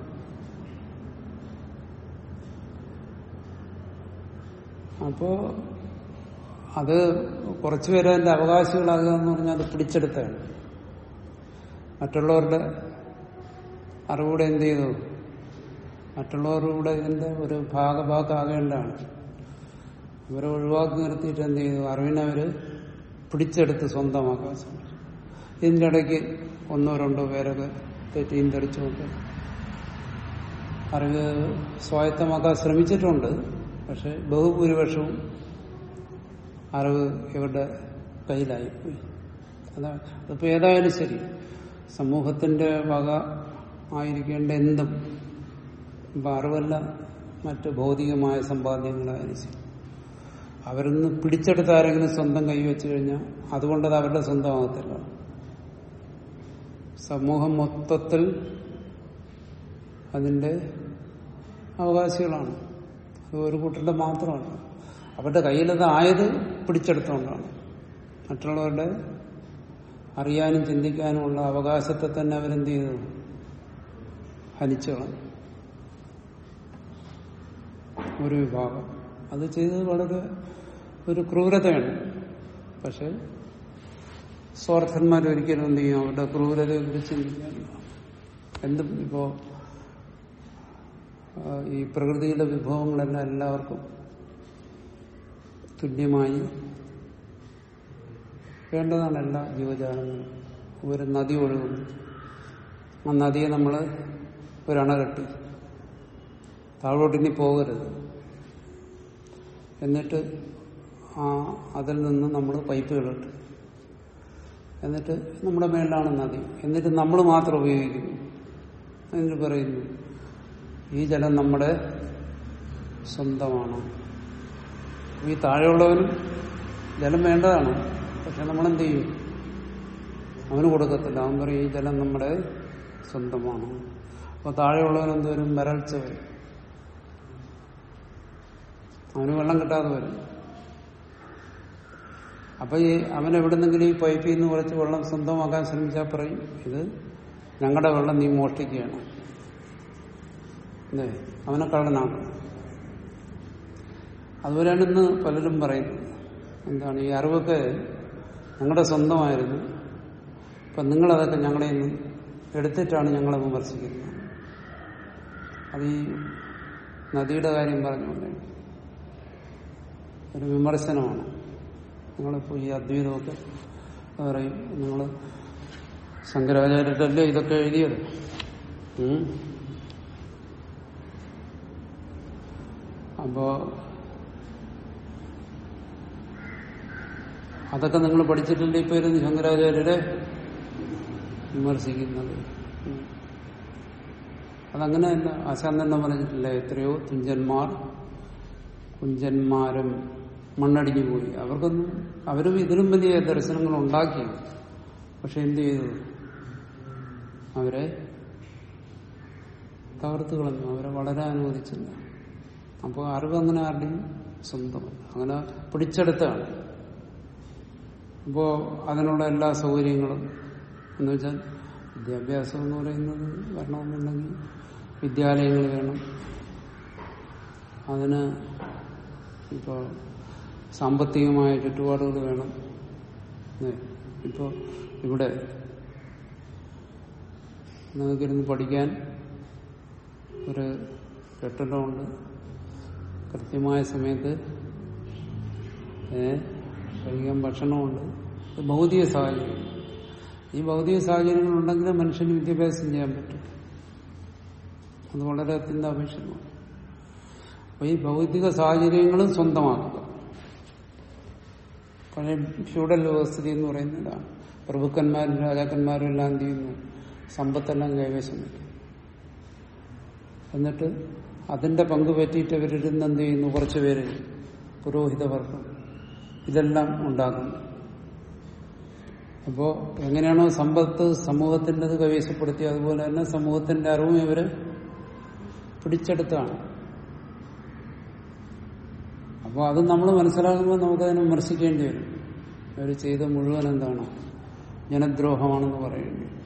അപ്പോ അത് കുറച്ചുപേരെ അതിന്റെ അവകാശികളാകുക എന്ന് പറഞ്ഞാൽ അത് പിടിച്ചെടുത്താണ് മറ്റുള്ളവരുടെ അറിവൂടെ എന്ത് ചെയ്തു മറ്റുള്ളവരുടെ ഇതിന്റെ ഒരു ഭാഗഭാഗമാകേണ്ടതാണ് ഇവരെ ഒഴിവാക്കി നിർത്തിയിട്ട് എന്ത് ചെയ്തു അറിവിനെ അവര് പിടിച്ചെടുത്ത് സ്വന്തമാക്കാൻ ശ്രമിച്ചു ഇതിന്റെ ഇടയ്ക്ക് ഒന്നോ രണ്ടോ പേരൊക്കെ തെറ്റിയും തെറിച്ചുകൊണ്ട് അറിവ് സ്വായത്തമാക്കാൻ ശ്രമിച്ചിട്ടുണ്ട് പക്ഷെ ബഹുഭൂരിപക്ഷവും അറിവ് ഇവരുടെ കയ്യിലായിപ്പോയി അതാണ് അതിപ്പോ ഏതായാലും ശരി സമൂഹത്തിന്റെ വക ആയിരിക്കേണ്ട എന്തും ഇപ്പൊ അറിവല്ല മറ്റ് ഭൗതികമായ സമ്പാദ്യങ്ങളായാലും ശരി അവരിൽ നിന്ന് പിടിച്ചെടുത്ത് ആരെങ്കിലും സ്വന്തം കൈവച്ചു കഴിഞ്ഞാൽ അതുകൊണ്ടത് അവരുടെ സ്വന്തമാകത്തില്ല സമൂഹം മൊത്തത്തിൽ അതിന്റെ അവകാശികളാണ് അത് ഒരു കൂട്ടരുടെ മാത്രമാണ് അവരുടെ കയ്യിലത് ആയത് പിടിച്ചെടുത്തുകൊണ്ടാണ് മറ്റുള്ളവരുടെ അറിയാനും ചിന്തിക്കാനുമുള്ള അവകാശത്തെ തന്നെ അവരെന്ത് ചെയ്തു ഹനിച്ചു കളഞ്ഞു ഒരു വിഭാഗം അത് ചെയ്തത് വളരെ ഒരു ക്രൂരതയാണ് പക്ഷെ സ്വാർത്ഥന്മാർ ഒരിക്കലും എന്ത് ചെയ്യും അവരുടെ ക്രൂരതയെ കുറിച്ച് ചിന്തിക്കാനില്ല എന്തും ഇപ്പോ ആ, ഈ പ്രകൃതിയുടെ വിഭവങ്ങളെല്ലാം എല്ലാവർക്കും തുല്യമായി വേണ്ടതാണ് എല്ലാ ജീവജാലങ്ങളും ഒരു നദി ഒഴുകുന്നു ആ നദിയെ നമ്മൾ ഒരണ കെട്ടി താഴോട്ടിനി പോകരുത് എന്നിട്ട് ആ അതിൽ നിന്ന് നമ്മൾ പൈപ്പുകളിട്ട് എന്നിട്ട് നമ്മുടെ മേളിലാണ് നദി എന്നിട്ട് നമ്മൾ മാത്രം ഉപയോഗിക്കുന്നു എന്നിട്ട് പറയുന്നു ഈ ജലം നമ്മുടെ സ്വന്തമാണ് ഈ താഴെയുള്ളവനും ജലം വേണ്ടതാണ് പക്ഷെ നമ്മളെന്ത് ചെയ്യും അവന് കൊടുക്കത്തില്ല അവൻ പറയും ഈ ജലം നമ്മുടെ സ്വന്തമാണ് അപ്പൊ താഴെയുള്ളവൻ എന്തോരും വരൾച്ച വരും അവന് വെള്ളം കിട്ടാതെ വരും അപ്പൊ ഈ അവൻ എവിടെന്നെങ്കിലും ഈ പൈപ്പിൽ നിന്ന് കുറച്ച് വെള്ളം സ്വന്തമാക്കാൻ ശ്രമിച്ചാൽ പറയും ഇത് ഞങ്ങളുടെ വെള്ളം നീ മോഷ്ടിക്കുകയാണ് അല്ലേ അവനെ കള്ളനാക്കും അതുപോലെയാണ് ഇന്ന് പലരും പറയുന്നത് എന്താണ് ഈ അറിവൊക്കെ ഞങ്ങളുടെ സ്വന്തമായിരുന്നു അപ്പൊ നിങ്ങളതൊക്കെ ഞങ്ങളെ നിന്ന് എടുത്തിട്ടാണ് ഞങ്ങളെ വിമർശിക്കുന്നത് അത് ഈ നദിയുടെ കാര്യം പറഞ്ഞുകൊണ്ട് ഒരു വിമർശനമാണ് നിങ്ങളിപ്പോ ഈ അദ്വൈതമൊക്കെ പറയും നിങ്ങൾ ശങ്കരാചാര്യരല്ലേ ഇതൊക്കെ എഴുതിയത് ഉം? അപ്പോ അതൊക്കെ നിങ്ങൾ പഠിച്ചിട്ടില്ലേ ഇപ്പൊ ഇരുന്ന് ശങ്കരാചാര്യരെ വിമർശിക്കുന്നത് ഉം. അതങ്ങനെയല്ല ആശാൻ തന്നെ പറഞ്ഞിട്ടില്ല എത്രയോ തുഞ്ചന്മാർ കുഞ്ചന്മാരും മണ്ണടിഞ്ഞു പോയി അവർക്കൊന്നും അവരും ഇതിലും വലിയ ദർശനങ്ങൾ ഉണ്ടാക്കി പക്ഷെ എന്ത് ചെയ്തു അവരെ തകർത്ത് കളഞ്ഞു അവരെ വളരെ അനുവദിച്ചില്ല അപ്പോൾ അറിവ് അങ്ങനെ ആരുടെയും സ്വന്തമല്ല അങ്ങനെ പിടിച്ചെടുത്താണ് അപ്പോൾ അതിനുള്ള എല്ലാ സൗകര്യങ്ങളും എന്ന് വെച്ചാൽ വിദ്യാഭ്യാസം എന്ന് പറയുന്നത് വരണമെന്നുണ്ടെങ്കിൽ വിദ്യാലയങ്ങൾ വേണം അതിന് ഇപ്പോൾ സാമ്പത്തികമായ ചുറ്റുപാടുകൾ വേണം ഏ, ഇപ്പോൾ ഇവിടെ നിങ്ങൾക്കിരുന്ന് പഠിക്കാൻ ഒരു കെട്ടിടമുണ്ട് കൃത്യമായ സമയത്ത് ഏ, കഴിക്കാൻ ഭക്ഷണമുണ്ട് ഇത് ഭൗതിക സാഹചര്യം ഈ ഭൗതിക സാഹചര്യങ്ങൾ ഉണ്ടെങ്കിലേ മനുഷ്യന് വിദ്യാഭ്യാസം ചെയ്യാൻ പറ്റും അത് വളരെ അത്യന്താപേക്ഷിതമാണ് അപ്പൊ ഈ ഭൗതിക സാഹചര്യങ്ങളും സ്വന്തമാക്കുക പഴയ ഫ്യൂഡൽ വ്യവസ്ഥിതി എന്ന് പറയുന്നതാണ് പ്രഭുക്കന്മാരും രാജാക്കന്മാരും എല്ലാം എന്ത് ചെയ്യുന്നു സമ്പത്തെല്ലാം കൈവശം വയ്ക്കും എന്നിട്ട് അതിന്റെ പങ്ക് പറ്റിയിട്ട് ഇവരിരുന്ന് എന്ത് ചെയ്യുന്നു കുറച്ചു പേര് പുരോഹിതവർഗം ഇതെല്ലാം ഉണ്ടാക്കുന്നു അപ്പോ എങ്ങനെയാണോ സമ്പത്ത് സമൂഹത്തിൻ്റെത് കൈവശപ്പെടുത്തി അതുപോലെ തന്നെ സമൂഹത്തിന്റെ അറിവും ഇവര് പിടിച്ചെടുത്താണ് അപ്പോൾ അത് നമ്മൾ മനസ്സിലാക്കുമ്പോൾ നമുക്കതിനെ വിമർശിക്കേണ്ടി വരും അവർ ചെയ്ത മുഴുവൻ എന്താണ് ജനദ്രോഹമാണെന്ന് പറയേണ്ടി വരും.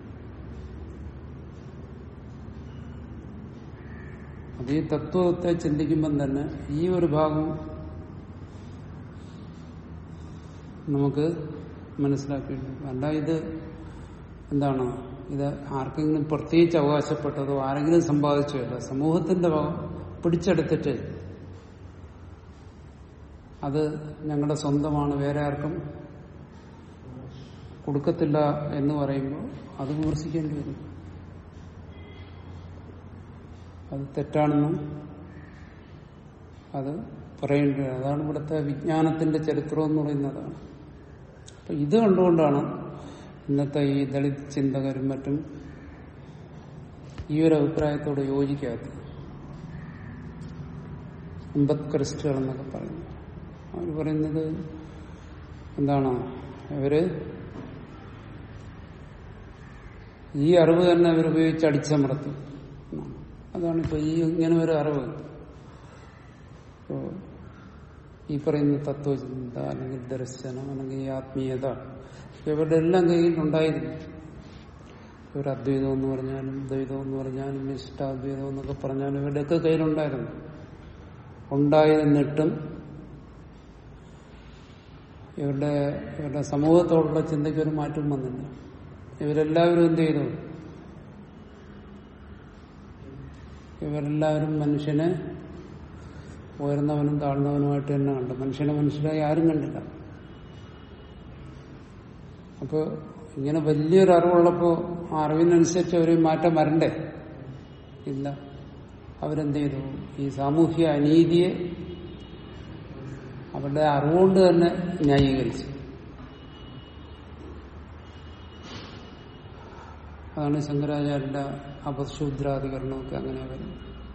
അത് ഈ തത്വത്തെ ചിന്തിക്കുമ്പം തന്നെ ഈ ഒരു ഭാഗം നമുക്ക് മനസ്സിലാക്കേണ്ടി വരും. അല്ല ഇത് എന്താണ് ഇത് ആർക്കെങ്കിലും പ്രത്യേകിച്ച് അവകാശപ്പെട്ടതോ ആരെങ്കിലും സമ്പാദിച്ചോ അല്ല സമൂഹത്തിന്റെ ഭാഗം പിടിച്ചെടുത്തിട്ട് അത് ഞങ്ങളുടെ സ്വന്തമാണ് വേറെ ആർക്കും കൊടുക്കത്തില്ല എന്ന് പറയുമ്പോൾ അത് വിമർശിക്കേണ്ടി വരും അത് തെറ്റാണെന്നും അത് പറയേണ്ടി വരും അതാണ് ഇവിടുത്തെ വിജ്ഞാനത്തിന്റെ ചരിത്രം എന്ന് പറയുന്നതാണ് അപ്പൊ ഇത് കണ്ടുകൊണ്ടാണ് ഇന്നത്തെ ഈ ദളിത് ചിന്തകരും മറ്റും ഈ ഒരു അഭിപ്രായത്തോട് യോജിക്കാത്തത് അമ്പത്കറിസ്റ്റുകൾ എന്നൊക്കെ പറയുന്നു അവർ പറയുന്നത് എന്താണ് ഇവര് ഈ അറിവ് തന്നെ അവർ ഉപയോഗിച്ച് അടിച്ചമർത്തും എന്നാണ്. അതാണ് ഇപ്പൊ ഈ ഇങ്ങനെ ഒരു അറിവ് ഇപ്പോ ഈ പറയുന്ന തത്വചിന്ത അല്ലെങ്കിൽ ദർശനം അല്ലെങ്കിൽ ഈ ആത്മീയത ഇപ്പൊ ഇവരുടെ എല്ലാം കയ്യിൽ ഉണ്ടായിരുന്നു ഇവർ അദ്വൈതം എന്ന് പറഞ്ഞാലും ദ്വൈതം എന്ന് പറഞ്ഞാലും ഇഷ്ടാദ്വൈതം എന്നൊക്കെ പറഞ്ഞാലും ഇവരുടെയൊക്കെ കയ്യിലുണ്ടായിരുന്നു ഉണ്ടായിരുന്നിട്ടും ഇവരുടെ ഇവരുടെ സമൂഹത്തോടുള്ള ചിന്തയ്ക്ക് ഒരു മാറ്റം വന്നില്ല ഇവരെല്ലാവരും എന്ത് ചെയ്തു ഇവരെല്ലാവരും മനുഷ്യനെ ഉയർന്നവനും താഴ്ന്നവനുമായിട്ട് തന്നെ കണ്ടു മനുഷ്യനെ മനുഷ്യരായി ആരും കണ്ടില്ല അപ്പോൾ ഇങ്ങനെ വലിയൊരു അറിവുള്ളപ്പോൾ ആ അറിവിനനുസരിച്ച് ഒരു മാറ്റം വരണ്ടേ ഇല്ല അവരെന്ത് ചെയ്തു ഈ സാമൂഹ്യ അനീതിയെ അവരുടെ അറിവുകൊണ്ട് തന്നെ ന്യായീകരിച്ചു അതാണ് ശങ്കരാചാര്യന്റെ അപശൂദ്രാധികരണമൊക്കെ അങ്ങനെ വരും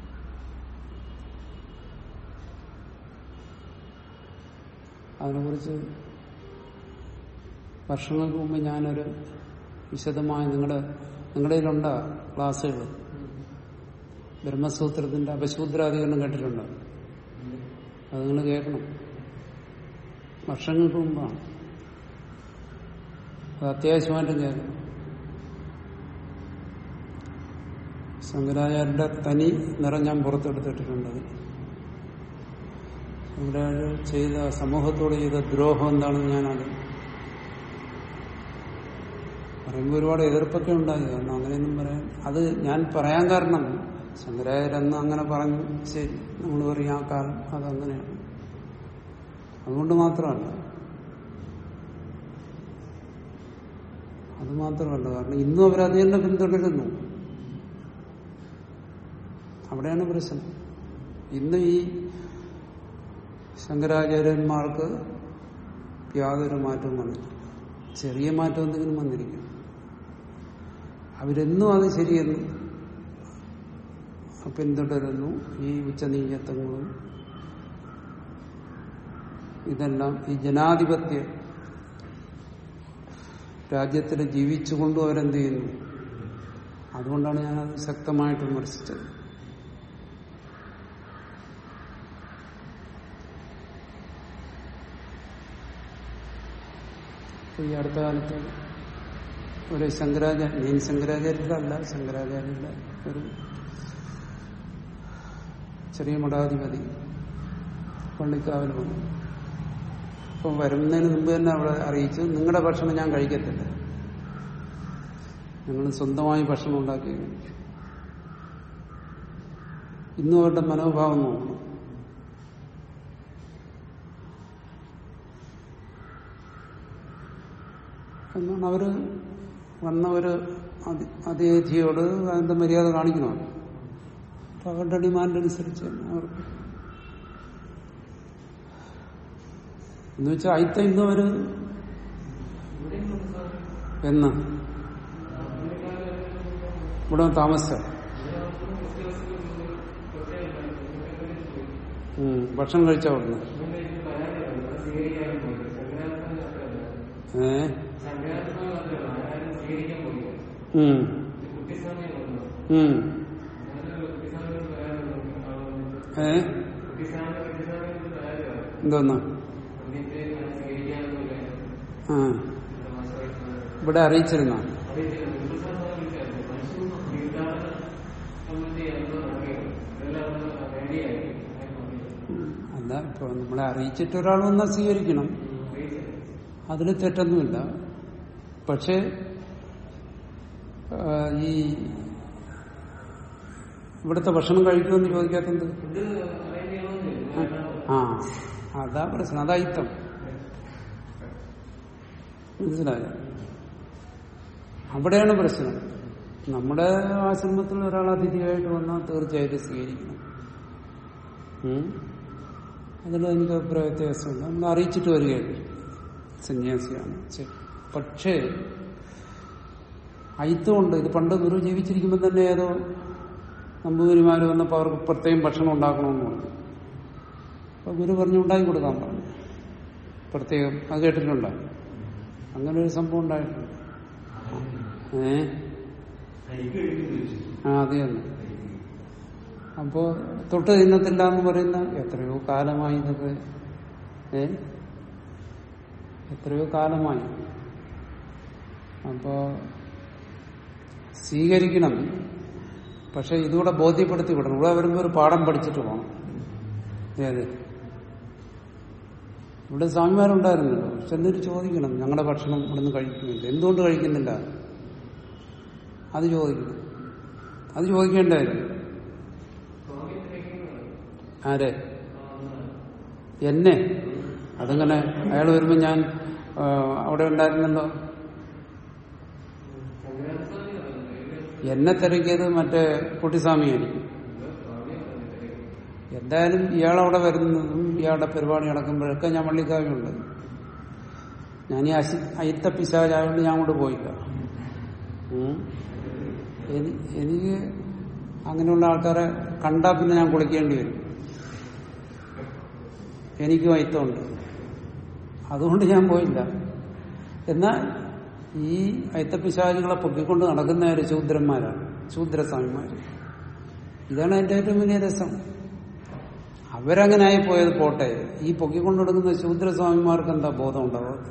അതിനെക്കുറിച്ച് വർഷങ്ങൾക്ക് മുമ്പ് ഞാനൊരു വിശദമായ നിങ്ങളുടെ നിങ്ങളുടെ കയ്യിലുണ്ടോ ക്ലാസ്സുകൾ ബ്രഹ്മസൂത്രത്തിന്റെ അപശൂദ്രാധികരണം കേട്ടിട്ടുണ്ടോ അത് നിങ്ങൾ കേൾക്കണം വർഷങ്ങൾക്ക് മുമ്പാണ് അത് അത്യാവശ്യമായിട്ടും കേൾക്കണം ശങ്കരാചാര്യന്റെ തനി നിറം ഞാൻ പുറത്തെടുത്തിട്ടുണ്ട് ശങ്കരാചാര്യ ചെയ്ത സമൂഹത്തോട് ചെയ്ത ദ്രോഹം എന്താണെന്ന് ഞാനത് പറയുമ്പോൾ ഒരുപാട് എതിർപ്പൊക്കെ ഉണ്ടായി കാരണം അങ്ങനെയൊന്നും പറയാൻ അത് ഞാൻ പറയാൻ കാരണം ശങ്കരാചാര്യന്ന് അങ്ങനെ പറഞ്ഞു ശരി നമ്മൾ പറയും ആ കാലം അതങ്ങനെയാണ് അതുകൊണ്ട് മാത്രമല്ല അത് മാത്രമല്ല കാരണം ഇന്നും അവരത് തന്നെ പിന്തുടരുന്നു അവിടെയാണ് പ്രശ്നം ഇന്ന് ഈ ശങ്കരാചാര്യന്മാർക്ക് യാതൊരു മാറ്റവും വന്നില്ല ചെറിയ മാറ്റം എന്തെങ്കിലും വന്നിരിക്കും അവരെന്നും അത് ശരിയെന്ന് പിന്തുടരുന്നു ഈ ഉച്ചനീചത്വങ്ങളും ഇതെല്ലാം ഈ ജനാധിപത്യ രാജ്യത്തിൽ ജീവിച്ചുകൊണ്ടും അവരെന്ത് ചെയ്യുന്നു അതുകൊണ്ടാണ് ഞാനത് ശക്തമായിട്ട് വിമർശിച്ചത് ഈ അടുത്ത കാലത്ത് ഒരു ശങ്കരാചാര്യ മെയിൻ ശങ്കരാചാര്യരുടെ അല്ല ശങ്കരാചാര്യരുടെ ഒരു ചെറിയ മഠാധിപതി പള്ളിക്കാവിൽ വന്നു അപ്പം വരുന്നതിന് മുമ്പ് തന്നെ അവിടെ അറിയിച്ചു നിങ്ങളുടെ ഭക്ഷണം ഞാൻ കഴിക്കത്തില്ല ഞങ്ങൾ സ്വന്തമായി ഭക്ഷണം ഉണ്ടാക്കി കഴിക്കും ഇന്നും അവരുടെ മനോഭാവം നോക്കണം എന്നാണ് അവര് വന്ന ഒരു അതി- അതിഥിയോട് അതിന്റെ മര്യാദ കാണിക്കണം അപ്പൊ അവരുടെ ഡിമാൻഡ് അനുസരിച്ച് അവർക്ക് എന്ന് വെച്ചാൽ അയിത്ത ഇന്ന് അവര് എന്ന് ഇവിടെ താമസിച്ച ഉം, ഭക്ഷണം കഴിച്ച അവിടുന്ന് ഏ ഉം. ഉം. ഏ എന്തോന്നാ ആ ഇവിടെ അറിയിച്ചിരുന്ന അല്ല ഇപ്പൊ നമ്മളെ അറിയിച്ചിട്ട് ഒരാൾ വന്നാൽ സ്വീകരിക്കണം അതിൽ തെറ്റൊന്നുമില്ല പക്ഷെ ആ, ഈ ഇവിടുത്തെ ഭക്ഷണം കഴിക്കുമെന്ന് ചോദിക്കാത്തത് ആ അതാ പ്രശ്നം അതായിത്തം മനസ്സിലായോ അവിടെയാണ് പ്രശ്നം നമ്മുടെ ആശ്രമത്തിൽ ഒരാൾ അതിഥിയായിട്ട് വന്നാൽ തീർച്ചയായിട്ടും സ്വീകരിക്കണം ഉം. അതിൽ എനിക്ക് അഭിപ്രായ വ്യത്യാസമില്ല നമ്മൾ അറിയിച്ചിട്ട് വരികയാണ് സന്യാസിയാണ് ശരി പക്ഷേ അയിത്തമുണ്ട് ഇത് പണ്ട് ഗുരു ജീവിച്ചിരിക്കുമ്പോൾ തന്നെ ഏതോ നമ്പൂതിരിമാർ വന്നപ്പോൾ അവർക്ക് പ്രത്യേകം ഭക്ഷണം ഉണ്ടാക്കണമെന്ന് പറഞ്ഞു അപ്പൊ ഗുരു പറഞ്ഞു ഉണ്ടാക്കി കൊടുക്കാൻ പറഞ്ഞു പ്രത്യേകം അത് കേട്ടിട്ടുണ്ടോ അങ്ങനെ ഒരു സംഭവം ഉണ്ടായിട്ടുണ്ട് ഏ ആ അത് തന്നെ അപ്പോ തൊട്ട് തിന്നത്തില്ല എന്ന് പറയുന്ന എത്രയോ കാലമായി ഇതൊക്കെ ഏ എത്രയോ കാലമായി അപ്പോ സ്വീകരിക്കണം പക്ഷെ ഇതുകൂടെ ബോധ്യപ്പെടുത്തി വിടണം ഇവിടെ വരുമ്പോ ഒരു പാഠം പഠിച്ചിട്ട് പോകണം ഏത് ഇവിടെ സ്വാമിമാരുണ്ടായിരുന്നല്ലോ ചെന്നിട്ട് ചോദിക്കണം ഞങ്ങളുടെ ഭക്ഷണം ഇവിടുന്ന് കഴിക്കുന്നില്ല എന്തുകൊണ്ട് കഴിക്കുന്നില്ല അത് ചോദിക്കണം അത് ചോദിക്കേണ്ടായിരുന്നു ആരെ എന്നെ അതങ്ങനെ അയാൾ വരുമ്പോ ഞാൻ ആ, അവിടെ ഉണ്ടായിരുന്നല്ലോ എന്നെ തിരക്കിയത് മറ്റേ കുട്ടിസ്വാമിയായിരിക്കും എന്തായാലും ഇയാളവിടെ വരുന്നതും ഇയാളുടെ പരിപാടി നടക്കുമ്പോഴൊക്കെ ഞാൻ വള്ളിക്കാവുണ്ട് ഞാൻ ഈ അശി അയിത്ത പിശാചായതുകൊണ്ട് ഞാൻ അങ്ങോട്ട് പോയില്ല ഉം. എനി- എനിക്ക് അങ്ങനെയുള്ള ആൾക്കാരെ കണ്ടാ പിന്നെ ഞാൻ കുളിക്കേണ്ടി വരും എനിക്കും അയിത്തമുണ്ട് അതുകൊണ്ട് ഞാൻ പോയില്ല എന്നാൽ ഈ അയിത്തപ്പിശാചികളെ പൊക്കിക്കൊണ്ട് നടക്കുന്നവര് ശൂദ്രന്മാരാണ് ശൂദ്രസ്വാമിമാര് ഇതാണ് എന്റെ ഏറ്റവും വലിയ രസം അവരങ്ങനെ ആയി പോയത് പോട്ടെ ഈ പൊക്കിക്കൊണ്ട് നടക്കുന്ന ശൂദ്രസ്വാമിമാർക്ക് എന്താ ബോധം ഉണ്ടാവാത്ത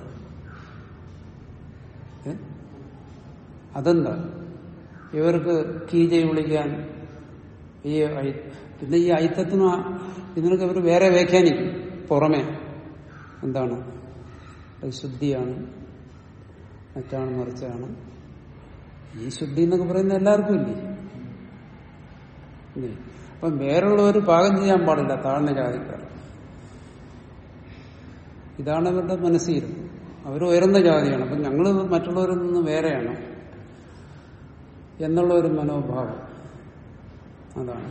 ഏ? അതെന്താ ഇവർക്ക് കീജെ വിളിക്കാൻ ഈ ഐ- പിന്നെ ഈ ഐത്തത്തിന് ആ- ഇതിനൊക്കെ ഇവർ വേറെ വ്യാഖ്യാനിക്കും പുറമെ എന്താണ് അത് ശുദ്ധിയാണ് മറ്റാണ് മറിച്ചാണ് ഈ ശുദ്ധി എന്നൊക്കെ പറയുന്ന എല്ലാവർക്കും ഇല്ലേ ഇല്ലേ അപ്പം വേറുള്ളവർ പാകം ചെയ്യാൻ പാടില്ല താഴ്ന്ന ജാതിക്കാർ ഇതാണ് അവരുടെ മനസ്സിരുന്നത് അവർ ഉയർന്ന ജാതിയാണ് അപ്പം ഞങ്ങൾ മറ്റുള്ളവരിൽ നിന്ന് വേറെയാണ് എന്നുള്ള ഒരു മനോഭാവം അതാണ്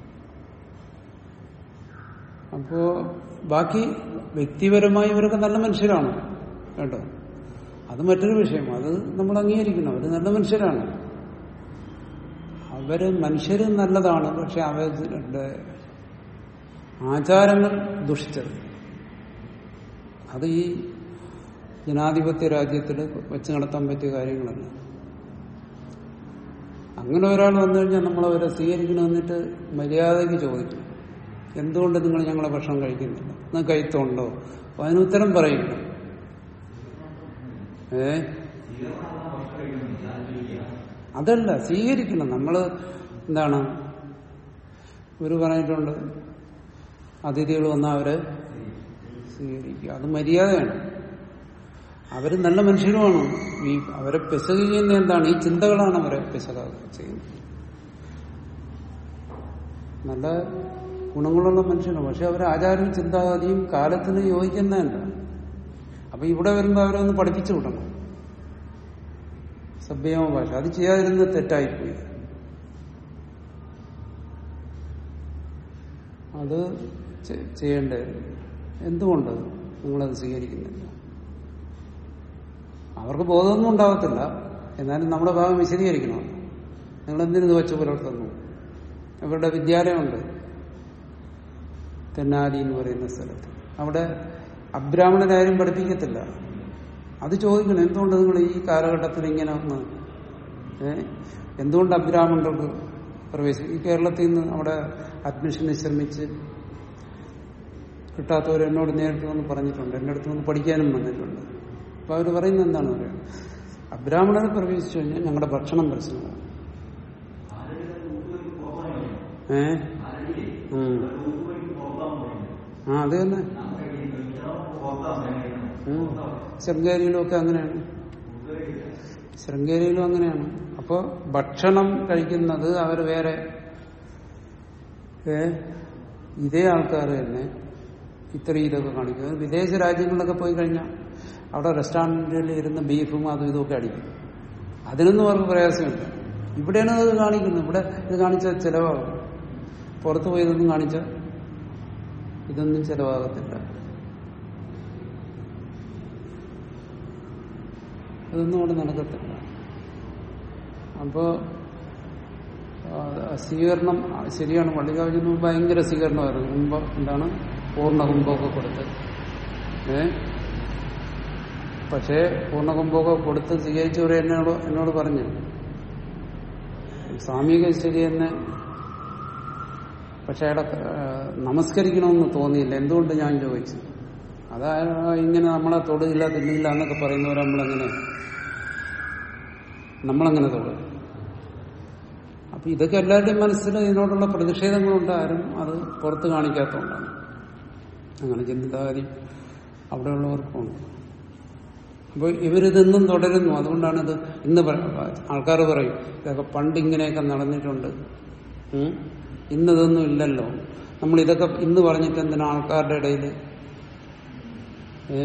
അപ്പോ ബാക്കി വ്യക്തിപരമായി ഇവരൊക്കെ നല്ല മനുഷ്യരാണ് കേട്ടോ അത് മറ്റൊരു വിഷയം അത് നമ്മൾ അംഗീകരിക്കണം അവര് നല്ല മനുഷ്യരാണ് അവര് മനുഷ്യര് നല്ലതാണ് പക്ഷെ അവരുടെ ആചാരങ്ങൾ ദുഷിച്ചത് അത് ഈ ജനാധിപത്യ രാജ്യത്തിൽ വെച്ച് നടത്താൻ പറ്റിയ കാര്യങ്ങളല്ല അങ്ങനെ ഒരാൾ വന്നു കഴിഞ്ഞാൽ നമ്മളവരെ സ്വീകരിക്കണം എന്നിട്ട് മര്യാദയ്ക്ക് ചോദിക്കും എന്തുകൊണ്ട് നിങ്ങൾ ഞങ്ങളെ ഭക്ഷണം കഴിക്കുന്നില്ല നിങ്ങൾക്ക് കൈത്തമുണ്ടോ അപ്പൊ അതിന് ഉത്തരം പറയില്ല ഏ അതല്ല സ്വീകരിക്കണം നമ്മള് എന്താണ് ഒരു പറഞ്ഞിട്ടുണ്ട് അതിഥികൾ വന്നാൽ അവരെ സ്വീകരിക്കുക അത് മര്യാദയാണ് അവര് നല്ല മനുഷ്യരുമാണ് ഈ അവരെ പെസക ചെയ്യുന്ന എന്താണ് ഈ ചിന്തകളാണ് അവരെ പെസക ചെയ്യുന്നത് നല്ല ഗുണങ്ങളുള്ള മനുഷ്യനാണ് പക്ഷെ അവർ ആചാരവും ചിന്താഗതിയും കാലത്തിന് യോജിക്കുന്നതല്ല അപ്പൊ ഇവിടെ വരുമ്പോൾ അവരെ ഒന്ന് പഠിപ്പിച്ചു വിടണം സഭ്യമ ഭാഷ അത് ചെയ്യാതിരുന്നത് തെറ്റായിപ്പോയി അത് ചെ- ചെയ്യേണ്ടതായിരുന്നു എന്തുകൊണ്ട് നിങ്ങളത് സ്വീകരിക്കുന്നില്ല അവർക്ക് ബോധമൊന്നും ഉണ്ടാകത്തില്ല എന്നാലും നമ്മുടെ ഭാഗം വിശദീകരിക്കണം നിങ്ങൾ എന്തിനു വെച്ച് പുലർത്തുന്നു ഇവരുടെ വിദ്യാലയമുണ്ട് തെന്നാലി എന്ന് പറയുന്ന സ്ഥലത്ത് അവിടെ അബ്രാഹ്മണരാരും പഠിപ്പിക്കത്തില്ല അത് ചോദിക്കണം എന്തുകൊണ്ട് നിങ്ങൾ ഈ കാലഘട്ടത്തിൽ ഇങ്ങനെ ഒന്ന് ഏ എന്തുകൊണ്ട് അബ്രാഹ്മണർക്ക് പ്രവേശിക്കും ഈ കേരളത്തിൽ നിന്ന് അവിടെ അഡ്മിഷന് ശ്രമിച്ച് കിട്ടാത്തവർ എന്നോട് നേരിട്ട് വന്ന് പറഞ്ഞിട്ടുണ്ട് എന്റെ അടുത്ത് വന്ന് പഠിക്കാനും വന്നിട്ടുണ്ട് അപ്പൊ അവർ പറയുന്നത് എന്താണ് പറയുക അബ്രാഹ്മണർ പ്രവേശിച്ചു കഴിഞ്ഞാൽ ഞങ്ങളുടെ ഭക്ഷണം പ്രശ്നമാണ് ഏ ഉം. ആ അത് തന്നെ ഉം. ശൃംഗേരിയിലും ഒക്കെ അങ്ങനെയാണ് ശൃംഗേരിയിലും അങ്ങനെയാണ് അപ്പൊ ഭക്ഷണം കഴിക്കുന്നത് അവർ വേറെ ഏ ഇതേ ആൾക്കാർ തന്നെ ഇത്രയും ഇതൊക്കെ കാണിക്കുന്നത് വിദേശ രാജ്യങ്ങളിലൊക്കെ പോയി കഴിഞ്ഞാൽ അവിടെ റെസ്റ്റോറൻറ്റിൽ ഇരുന്ന് ബീഫും അതും ഇതൊക്കെ അടിക്കും അതിനൊന്നും അവർക്ക് പ്രയാസമില്ല ഇവിടെയാണ് അത് കാണിക്കുന്നത് ഇവിടെ ഇത് കാണിച്ച ചിലവാകും പുറത്തു പോയി ഇതൊന്നും കാണിച്ച ഇതൊന്നും ചിലവാകത്തില്ല അതൊന്നും അവിടെ നടക്കത്തില്ല അപ്പോ ആ, സ്വീകരണം ആ, ശരിയാണ് പള്ളിക്കാവിന് മുമ്പ് ഭയങ്കര സ്വീകരണമായിരുന്നു മുമ്പ് എന്താണ് പൂർണ്ണകുംഭമൊക്കെ കൊടുത്ത് ഏ പക്ഷേ പൂർണ്ണകുംഭമൊക്കെ കൊടുത്ത് സ്വീകരിച്ചവർ എന്നോട് എന്നോട് പറഞ്ഞു സ്വാമിക ശരിയെന്ന് പക്ഷെ അയാളെ ഏഹ്, നമസ്കരിക്കണമെന്ന് തോന്നിയില്ല എന്തുകൊണ്ട് ഞാൻ ചോദിച്ചു അതാ ഇങ്ങനെ നമ്മളെ തൊടില്ല തിന്നില്ല എന്നൊക്കെ പറയുന്നവർ നമ്മളെങ്ങനെ നമ്മളെങ്ങനെ തൊടും അപ്പൊ ഇതൊക്കെ എല്ലാവരുടെയും മനസ്സിൽ ഇതിനോടുള്ള പ്രതിഷേധങ്ങളുണ്ട് ആരും അത് പുറത്ത് കാണിക്കാത്തതുകൊണ്ടാണ് അങ്ങനെ ചിന്താഗതി അവിടെയുള്ളവർക്കുണ്ട് അപ്പൊ ഇവരിതൊന്നും തുടരുന്നു അതുകൊണ്ടാണ് ഇത് ഇന്ന് ആൾക്കാർ പറയും ഇതൊക്കെ പണ്ട് ഇങ്ങനെയൊക്കെ നടന്നിട്ടുണ്ട് ഉം? ഇന്നിതൊന്നും ഇല്ലല്ലോ നമ്മൾ ഇതൊക്കെ ഇന്ന് പറഞ്ഞിട്ട് എന്തിനാ ആൾക്കാരുടെ ഇടയിൽ ഏ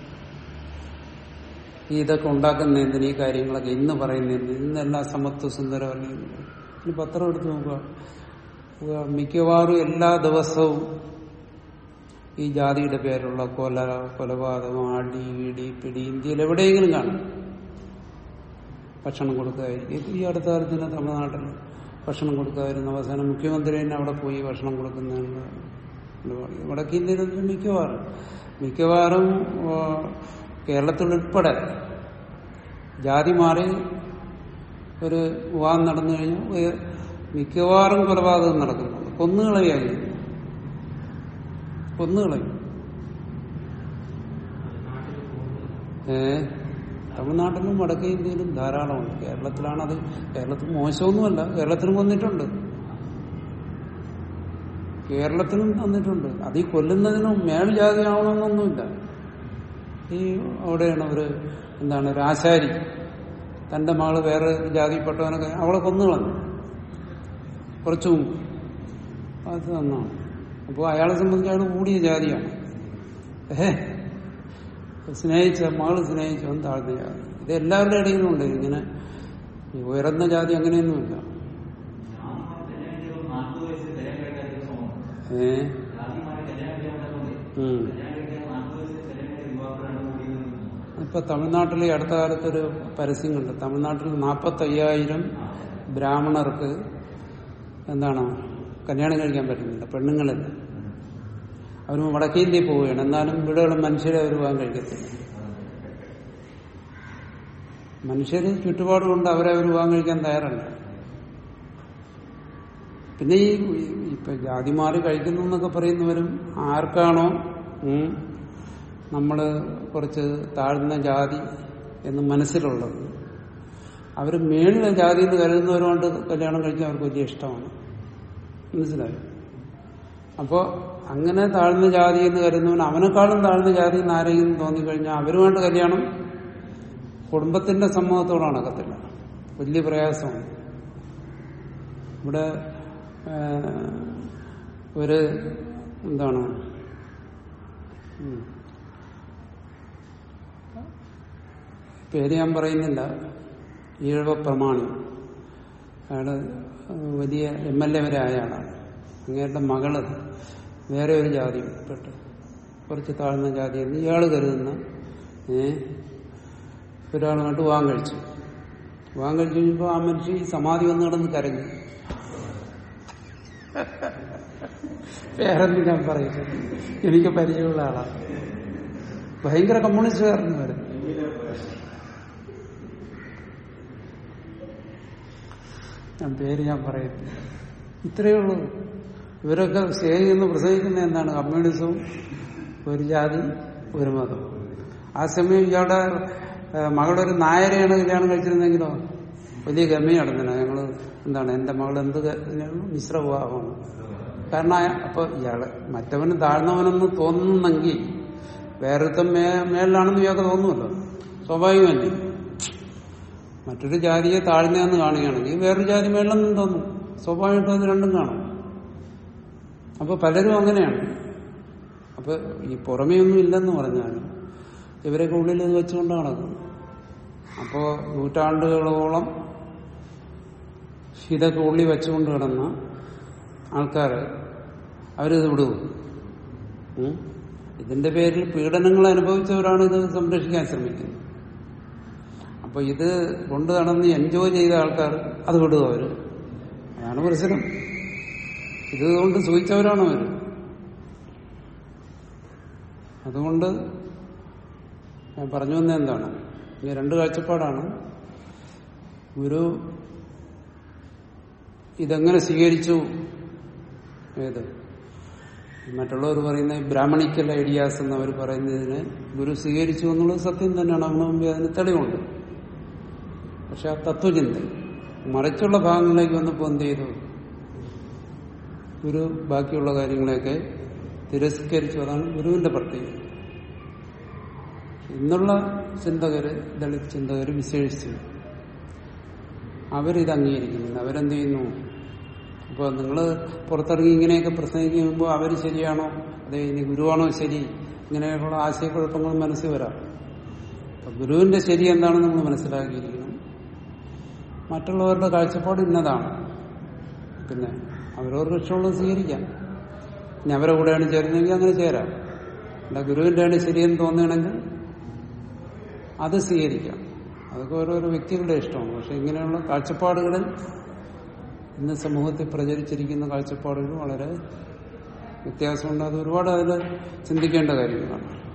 ഈ ഇതൊക്കെ ഉണ്ടാക്കുന്ന എന്തിന് ഈ കാര്യങ്ങളൊക്കെ ഇന്ന് പറയുന്ന എന്തിന് ഇന്നെല്ലാം സമത്വ സുന്ദരമല്ലേ എന്ന് പറയും. ഇനി പത്രം എടുത്ത് നോക്കുക ഉവ്വ് മിക്കവാറും എല്ലാ ദിവസവും ഈ ജാതിയുടെ പേരുള്ള കൊല കൊലപാതകം അടി ഇടി പിടി ഇന്ത്യയിൽ എവിടെയെങ്കിലും കാണും ഭക്ഷണം കൊടുക്കാതിരിക്കും ഈ അടുത്ത കാലത്തിന് തമിഴ്നാട്ടിൽ ഭക്ഷണം കൊടുക്കാതിരുന്ന അവസാനം മുഖ്യമന്ത്രി തന്നെ അവിടെ പോയി ഭക്ഷണം കൊടുക്കുന്നതാണ് വടക്കേ ഇന്ത്യയിൽ മിക്കവാറും മിക്കവാറും ആ, കേരളത്തിലുൾപ്പെടെ ജാതി മാറി ഒരു വിവാഹം നടന്നു കഴിഞ്ഞാൽ ഏ- മിക്കവാറും കൊലപാതകം നടക്കുന്നുണ്ട് കൊന്നുകളയായി കൊന്നുകളയും ഏ തമിഴ്നാട്ടിലും വടക്കേ ഇന്ത്യയിലും ധാരാളമുണ്ട് കേരളത്തിലാണത് കേരളത്തിൽ മോശമൊന്നുമല്ല കേരളത്തിലും കൊന്നിട്ടുണ്ട് കേരളത്തിലും തന്നിട്ടുണ്ട് അത് ഈ കൊല്ലുന്നതിനും മേൽജാതി ആവണമെന്നൊന്നുമില്ല ഈ അവിടെയാണ് ഒരു എന്താണ് ഒരു ആശാരി തന്റെ മകള് വേറെ ജാതിപ്പെട്ടവനൊക്കെ അവളെ കൊന്നുകളഞ്ഞു കുറച്ചു മുമ്പ് അത് തന്നാണ് അപ്പോൾ അയാളെ സംബന്ധിച്ച് അയാൾ കൂടിയ ജാതിയാണ് ഏഹ് സ്നേഹിച്ച മകള് സ്നേഹിച്ചവൻ താഴ്ന്ന ജാതി ഇത് എല്ലാവരുടെ ഇടയിലും ഉണ്ട് ഇങ്ങനെ ഈ ഉയർന്ന ജാതി അങ്ങനെയൊന്നുമില്ല ഏ ഉം. ഇപ്പൊ തമിഴ്നാട്ടിൽ ഈ അടുത്ത കാലത്തൊരു പരസ്യം കണ്ടു തമിഴ്നാട്ടിൽ നാൽപ്പത്തി അയ്യായിരം ബ്രാഹ്മണർക്ക് എന്താണ് കല്യാണം കഴിക്കാൻ പറ്റുന്നില്ല പെണ്ണുങ്ങളില്ല അവർ വടക്കേ ഇന്ത്യയിൽ പോവുകയാണ് എന്നാലും ഇവിടെയുള്ള മനുഷ്യരെ അവർ വിവാഹം കഴിക്കത്തില്ല മനുഷ്യര് ചുറ്റുപാടുകൊണ്ട് അവരെ അവർ വിവാഹം കഴിക്കാൻ തയ്യാറല്ല പിന്നെ ഈ ഈ- ഇപ്പൊ ജാതി മാറി കഴിക്കുന്നു എന്നൊക്കെ പറയുന്നവരും ആർക്കാണോ ഉം, നമ്മള് കുറച്ച് താഴ്ന്ന ജാതി എന്ന് മനസ്സിലുള്ളത് അവർ മേളിലെ ജാതി എന്ന് കരുതുന്നവരുകൊണ്ട് കല്യാണം കഴിക്കാൻ അവർക്ക് വലിയ ഇഷ്ടമാണ് മനസ്സിലായോ അപ്പോ അങ്ങനെ താഴ്ന്ന ജാതി എന്ന് കരുതുന്നവൻ അവനെക്കാളും താഴ്ന്ന ജാതി എന്ന് ആരെങ്കിലും തോന്നിക്കഴിഞ്ഞാൽ അവരുമായിട്ട് കല്യാണം കുടുംബത്തിന്റെ സമ്മതത്തോടെ നടക്കത്തില്ല വലിയ പ്രയാസമാണ് ഇവിടെ ആ, ഒരു എന്താണ് ഉം. പേര് ഞാൻ പറയുന്നില്ല ഈഴവ പ്രമാണി അയാള് വലിയ എം എൽ എ വരെ ആയ ആളാണ് അങ്ങേരുടെ മകള് വേറെ ഒരു ജാതി പെട്ട് കുറച്ച് താഴ്ന്ന ജാതി എന്ന് ഇയാൾ കരുതുന്ന ഏ ഒരാളുമായിട്ട് വിവാഹം കഴിച്ചു വിവാഹം കഴിച്ചു കഴിഞ്ഞപ്പോൾ ആ മനുഷ്യൻ ഈ സമാധി വന്ന് കിടന്ന് കരഞ്ഞു വേറൊന്നും ഞാൻ പറയില്ല എനിക്ക് പരിചയമുള്ള ആളാണ് ഭയങ്കര കമ്മ്യൂണിസ്റ്റുകാരന് വരും ഞാൻ പേര് ഞാൻ പറയുന്നു ഇത്രയേ ഉള്ളൂ ഇവരൊക്കെ സ്റ്റേജിൽ നിന്ന് പ്രസംഗിക്കുന്ന എന്താണ് കമ്മ്യൂണിസവും ഒരു ജാതി ഒരു മതം ആ സമയം ഇയാളുടെ ഏഹ്, മകളൊരു നായരെയാണ് കല്യാണം കഴിച്ചിരുന്നെങ്കിലോ വലിയ ഗമയും നടന്നില്ല ഞങ്ങൾ എന്താണ് എന്റെ മകൾ എന്ത് കല്യാണം? മിശ്ര വിവാഹമാണ് കാരണം അയ- അപ്പൊ ഇയാള് മറ്റവന് താഴ്ന്നവനെന്ന് തോന്നുന്നെങ്കിൽ വേറൊരുത്തം മേ മേളിലാണെന്ന് ഇയാൾക്ക് തോന്നുമല്ലോ സ്വാഭാവികമല്ലേ മറ്റൊരു ജാതിയെ താഴ്ന്നതെന്ന് കാണുകയാണെങ്കിൽ വേറൊരു ജാതി മേളിലെന്നും തോന്നും സ്വാഭാവികമായിട്ടും അത് രണ്ടും കാണും അപ്പൊ പലരും അങ്ങനെയാണ് അപ്പൊ ഈ പുറമേ ഒന്നും ഇല്ലെന്ന് പറഞ്ഞാലും ഇവരൊക്കെ ഉള്ളിൽ ഇത് വെച്ചുകൊണ്ട് നടക്കും അപ്പോ നൂറ്റാണ്ടുകളോളം ഇതൊക്കെ ഉള്ളി വെച്ചുകൊണ്ട് കിടന്ന ആൾക്കാര് അവരിത് വിടും ഉം? ഇതിന്റെ പേരിൽ പീഡനങ്ങൾ അനുഭവിച്ചവരാണ് ഇത് സംരക്ഷിക്കാൻ ശ്രമിക്കുന്നത് അപ്പൊ ഇത് കൊണ്ട് നടന്ന് എൻജോയ് ചെയ്ത ആൾക്കാർ അത് വിടുക അവര് അതാണ് പ്രശ്നം ഇത് കൊണ്ട് സൂചിച്ചവരാണ് അവര് അതുകൊണ്ട് ഞാൻ പറഞ്ഞു വന്ന എന്താണ് ഈ രണ്ട് കാഴ്ചപ്പാടാണ് ഗുരു ഇതെങ്ങനെ സ്വീകരിച്ചു ഏത് മറ്റുള്ളവർ പറയുന്ന ബ്രാഹ്മണിക്കൽ ഐഡിയാസ് എന്നവർ പറയുന്നതിന് ഗുരു സ്വീകരിച്ചു എന്നുള്ളത് സത്യം തന്നെയാണ് അവന് മുമ്പേ അതിന് തെളിവുണ്ട് പക്ഷെ ആ തത്വചിന്ത മറിച്ചുള്ള ഭാഗങ്ങളിലേക്ക് വന്നപ്പോൾ എന്ത് ചെയ്തു ഗുരു ബാക്കിയുള്ള കാര്യങ്ങളെയൊക്കെ തിരസ്കരിച്ചു അതാണ് ഗുരുവിന്റെ പ്രത്യേകത ഇന്നുള്ള ചിന്തകര് ദളിത് ചിന്തകര് വിശേഷിച്ചു അവരിത് അംഗീകരിക്കുന്നില്ല അവരെന്ത് ചെയ്യുന്നു അപ്പൊ നിങ്ങൾ പുറത്തിറങ്ങി ഇങ്ങനെയൊക്കെ പ്രസംഗിക്കുമ്പോൾ അവർ ശരിയാണോ അതെ ഇനി ഗുരുവാണോ ശരി ഇങ്ങനെയൊക്കെയുള്ള ആശയക്കുഴപ്പങ്ങൾ മനസ്സിൽ വരാം അപ്പൊ ഗുരുവിന്റെ ശരി എന്താണെന്ന് നമ്മൾ മനസ്സിലാക്കിയിരിക്കണം മറ്റുള്ളവരുടെ കാഴ്ചപ്പാട് ഇന്നതാണ് പിന്നെ അവരവർക്ക് ഇഷ്ടമുള്ളത് സ്വീകരിക്കാം ഇനി അവരെ കൂടെയാണ് ചേരുന്നതെങ്കിൽ അങ്ങനെ ചേരാം അല്ല ഗുരുവിന്റെയാണ് ശരിയെന്ന് തോന്നുകയാണെങ്കിൽ അത് സ്വീകരിക്കാം അതൊക്കെ ഓരോരോ വ്യക്തികളുടെ ഇഷ്ടമാണ് പക്ഷെ ഇങ്ങനെയുള്ള കാഴ്ചപ്പാടുകളിൽ ഇന്ന് സമൂഹത്തിൽ പ്രചരിച്ചിരിക്കുന്ന കാഴ്ചപ്പാടുകൾ വളരെ വ്യത്യാസമുണ്ട് അത് ഒരുപാട് അതിൽ ചിന്തിക്കേണ്ട കാര്യങ്ങളാണ്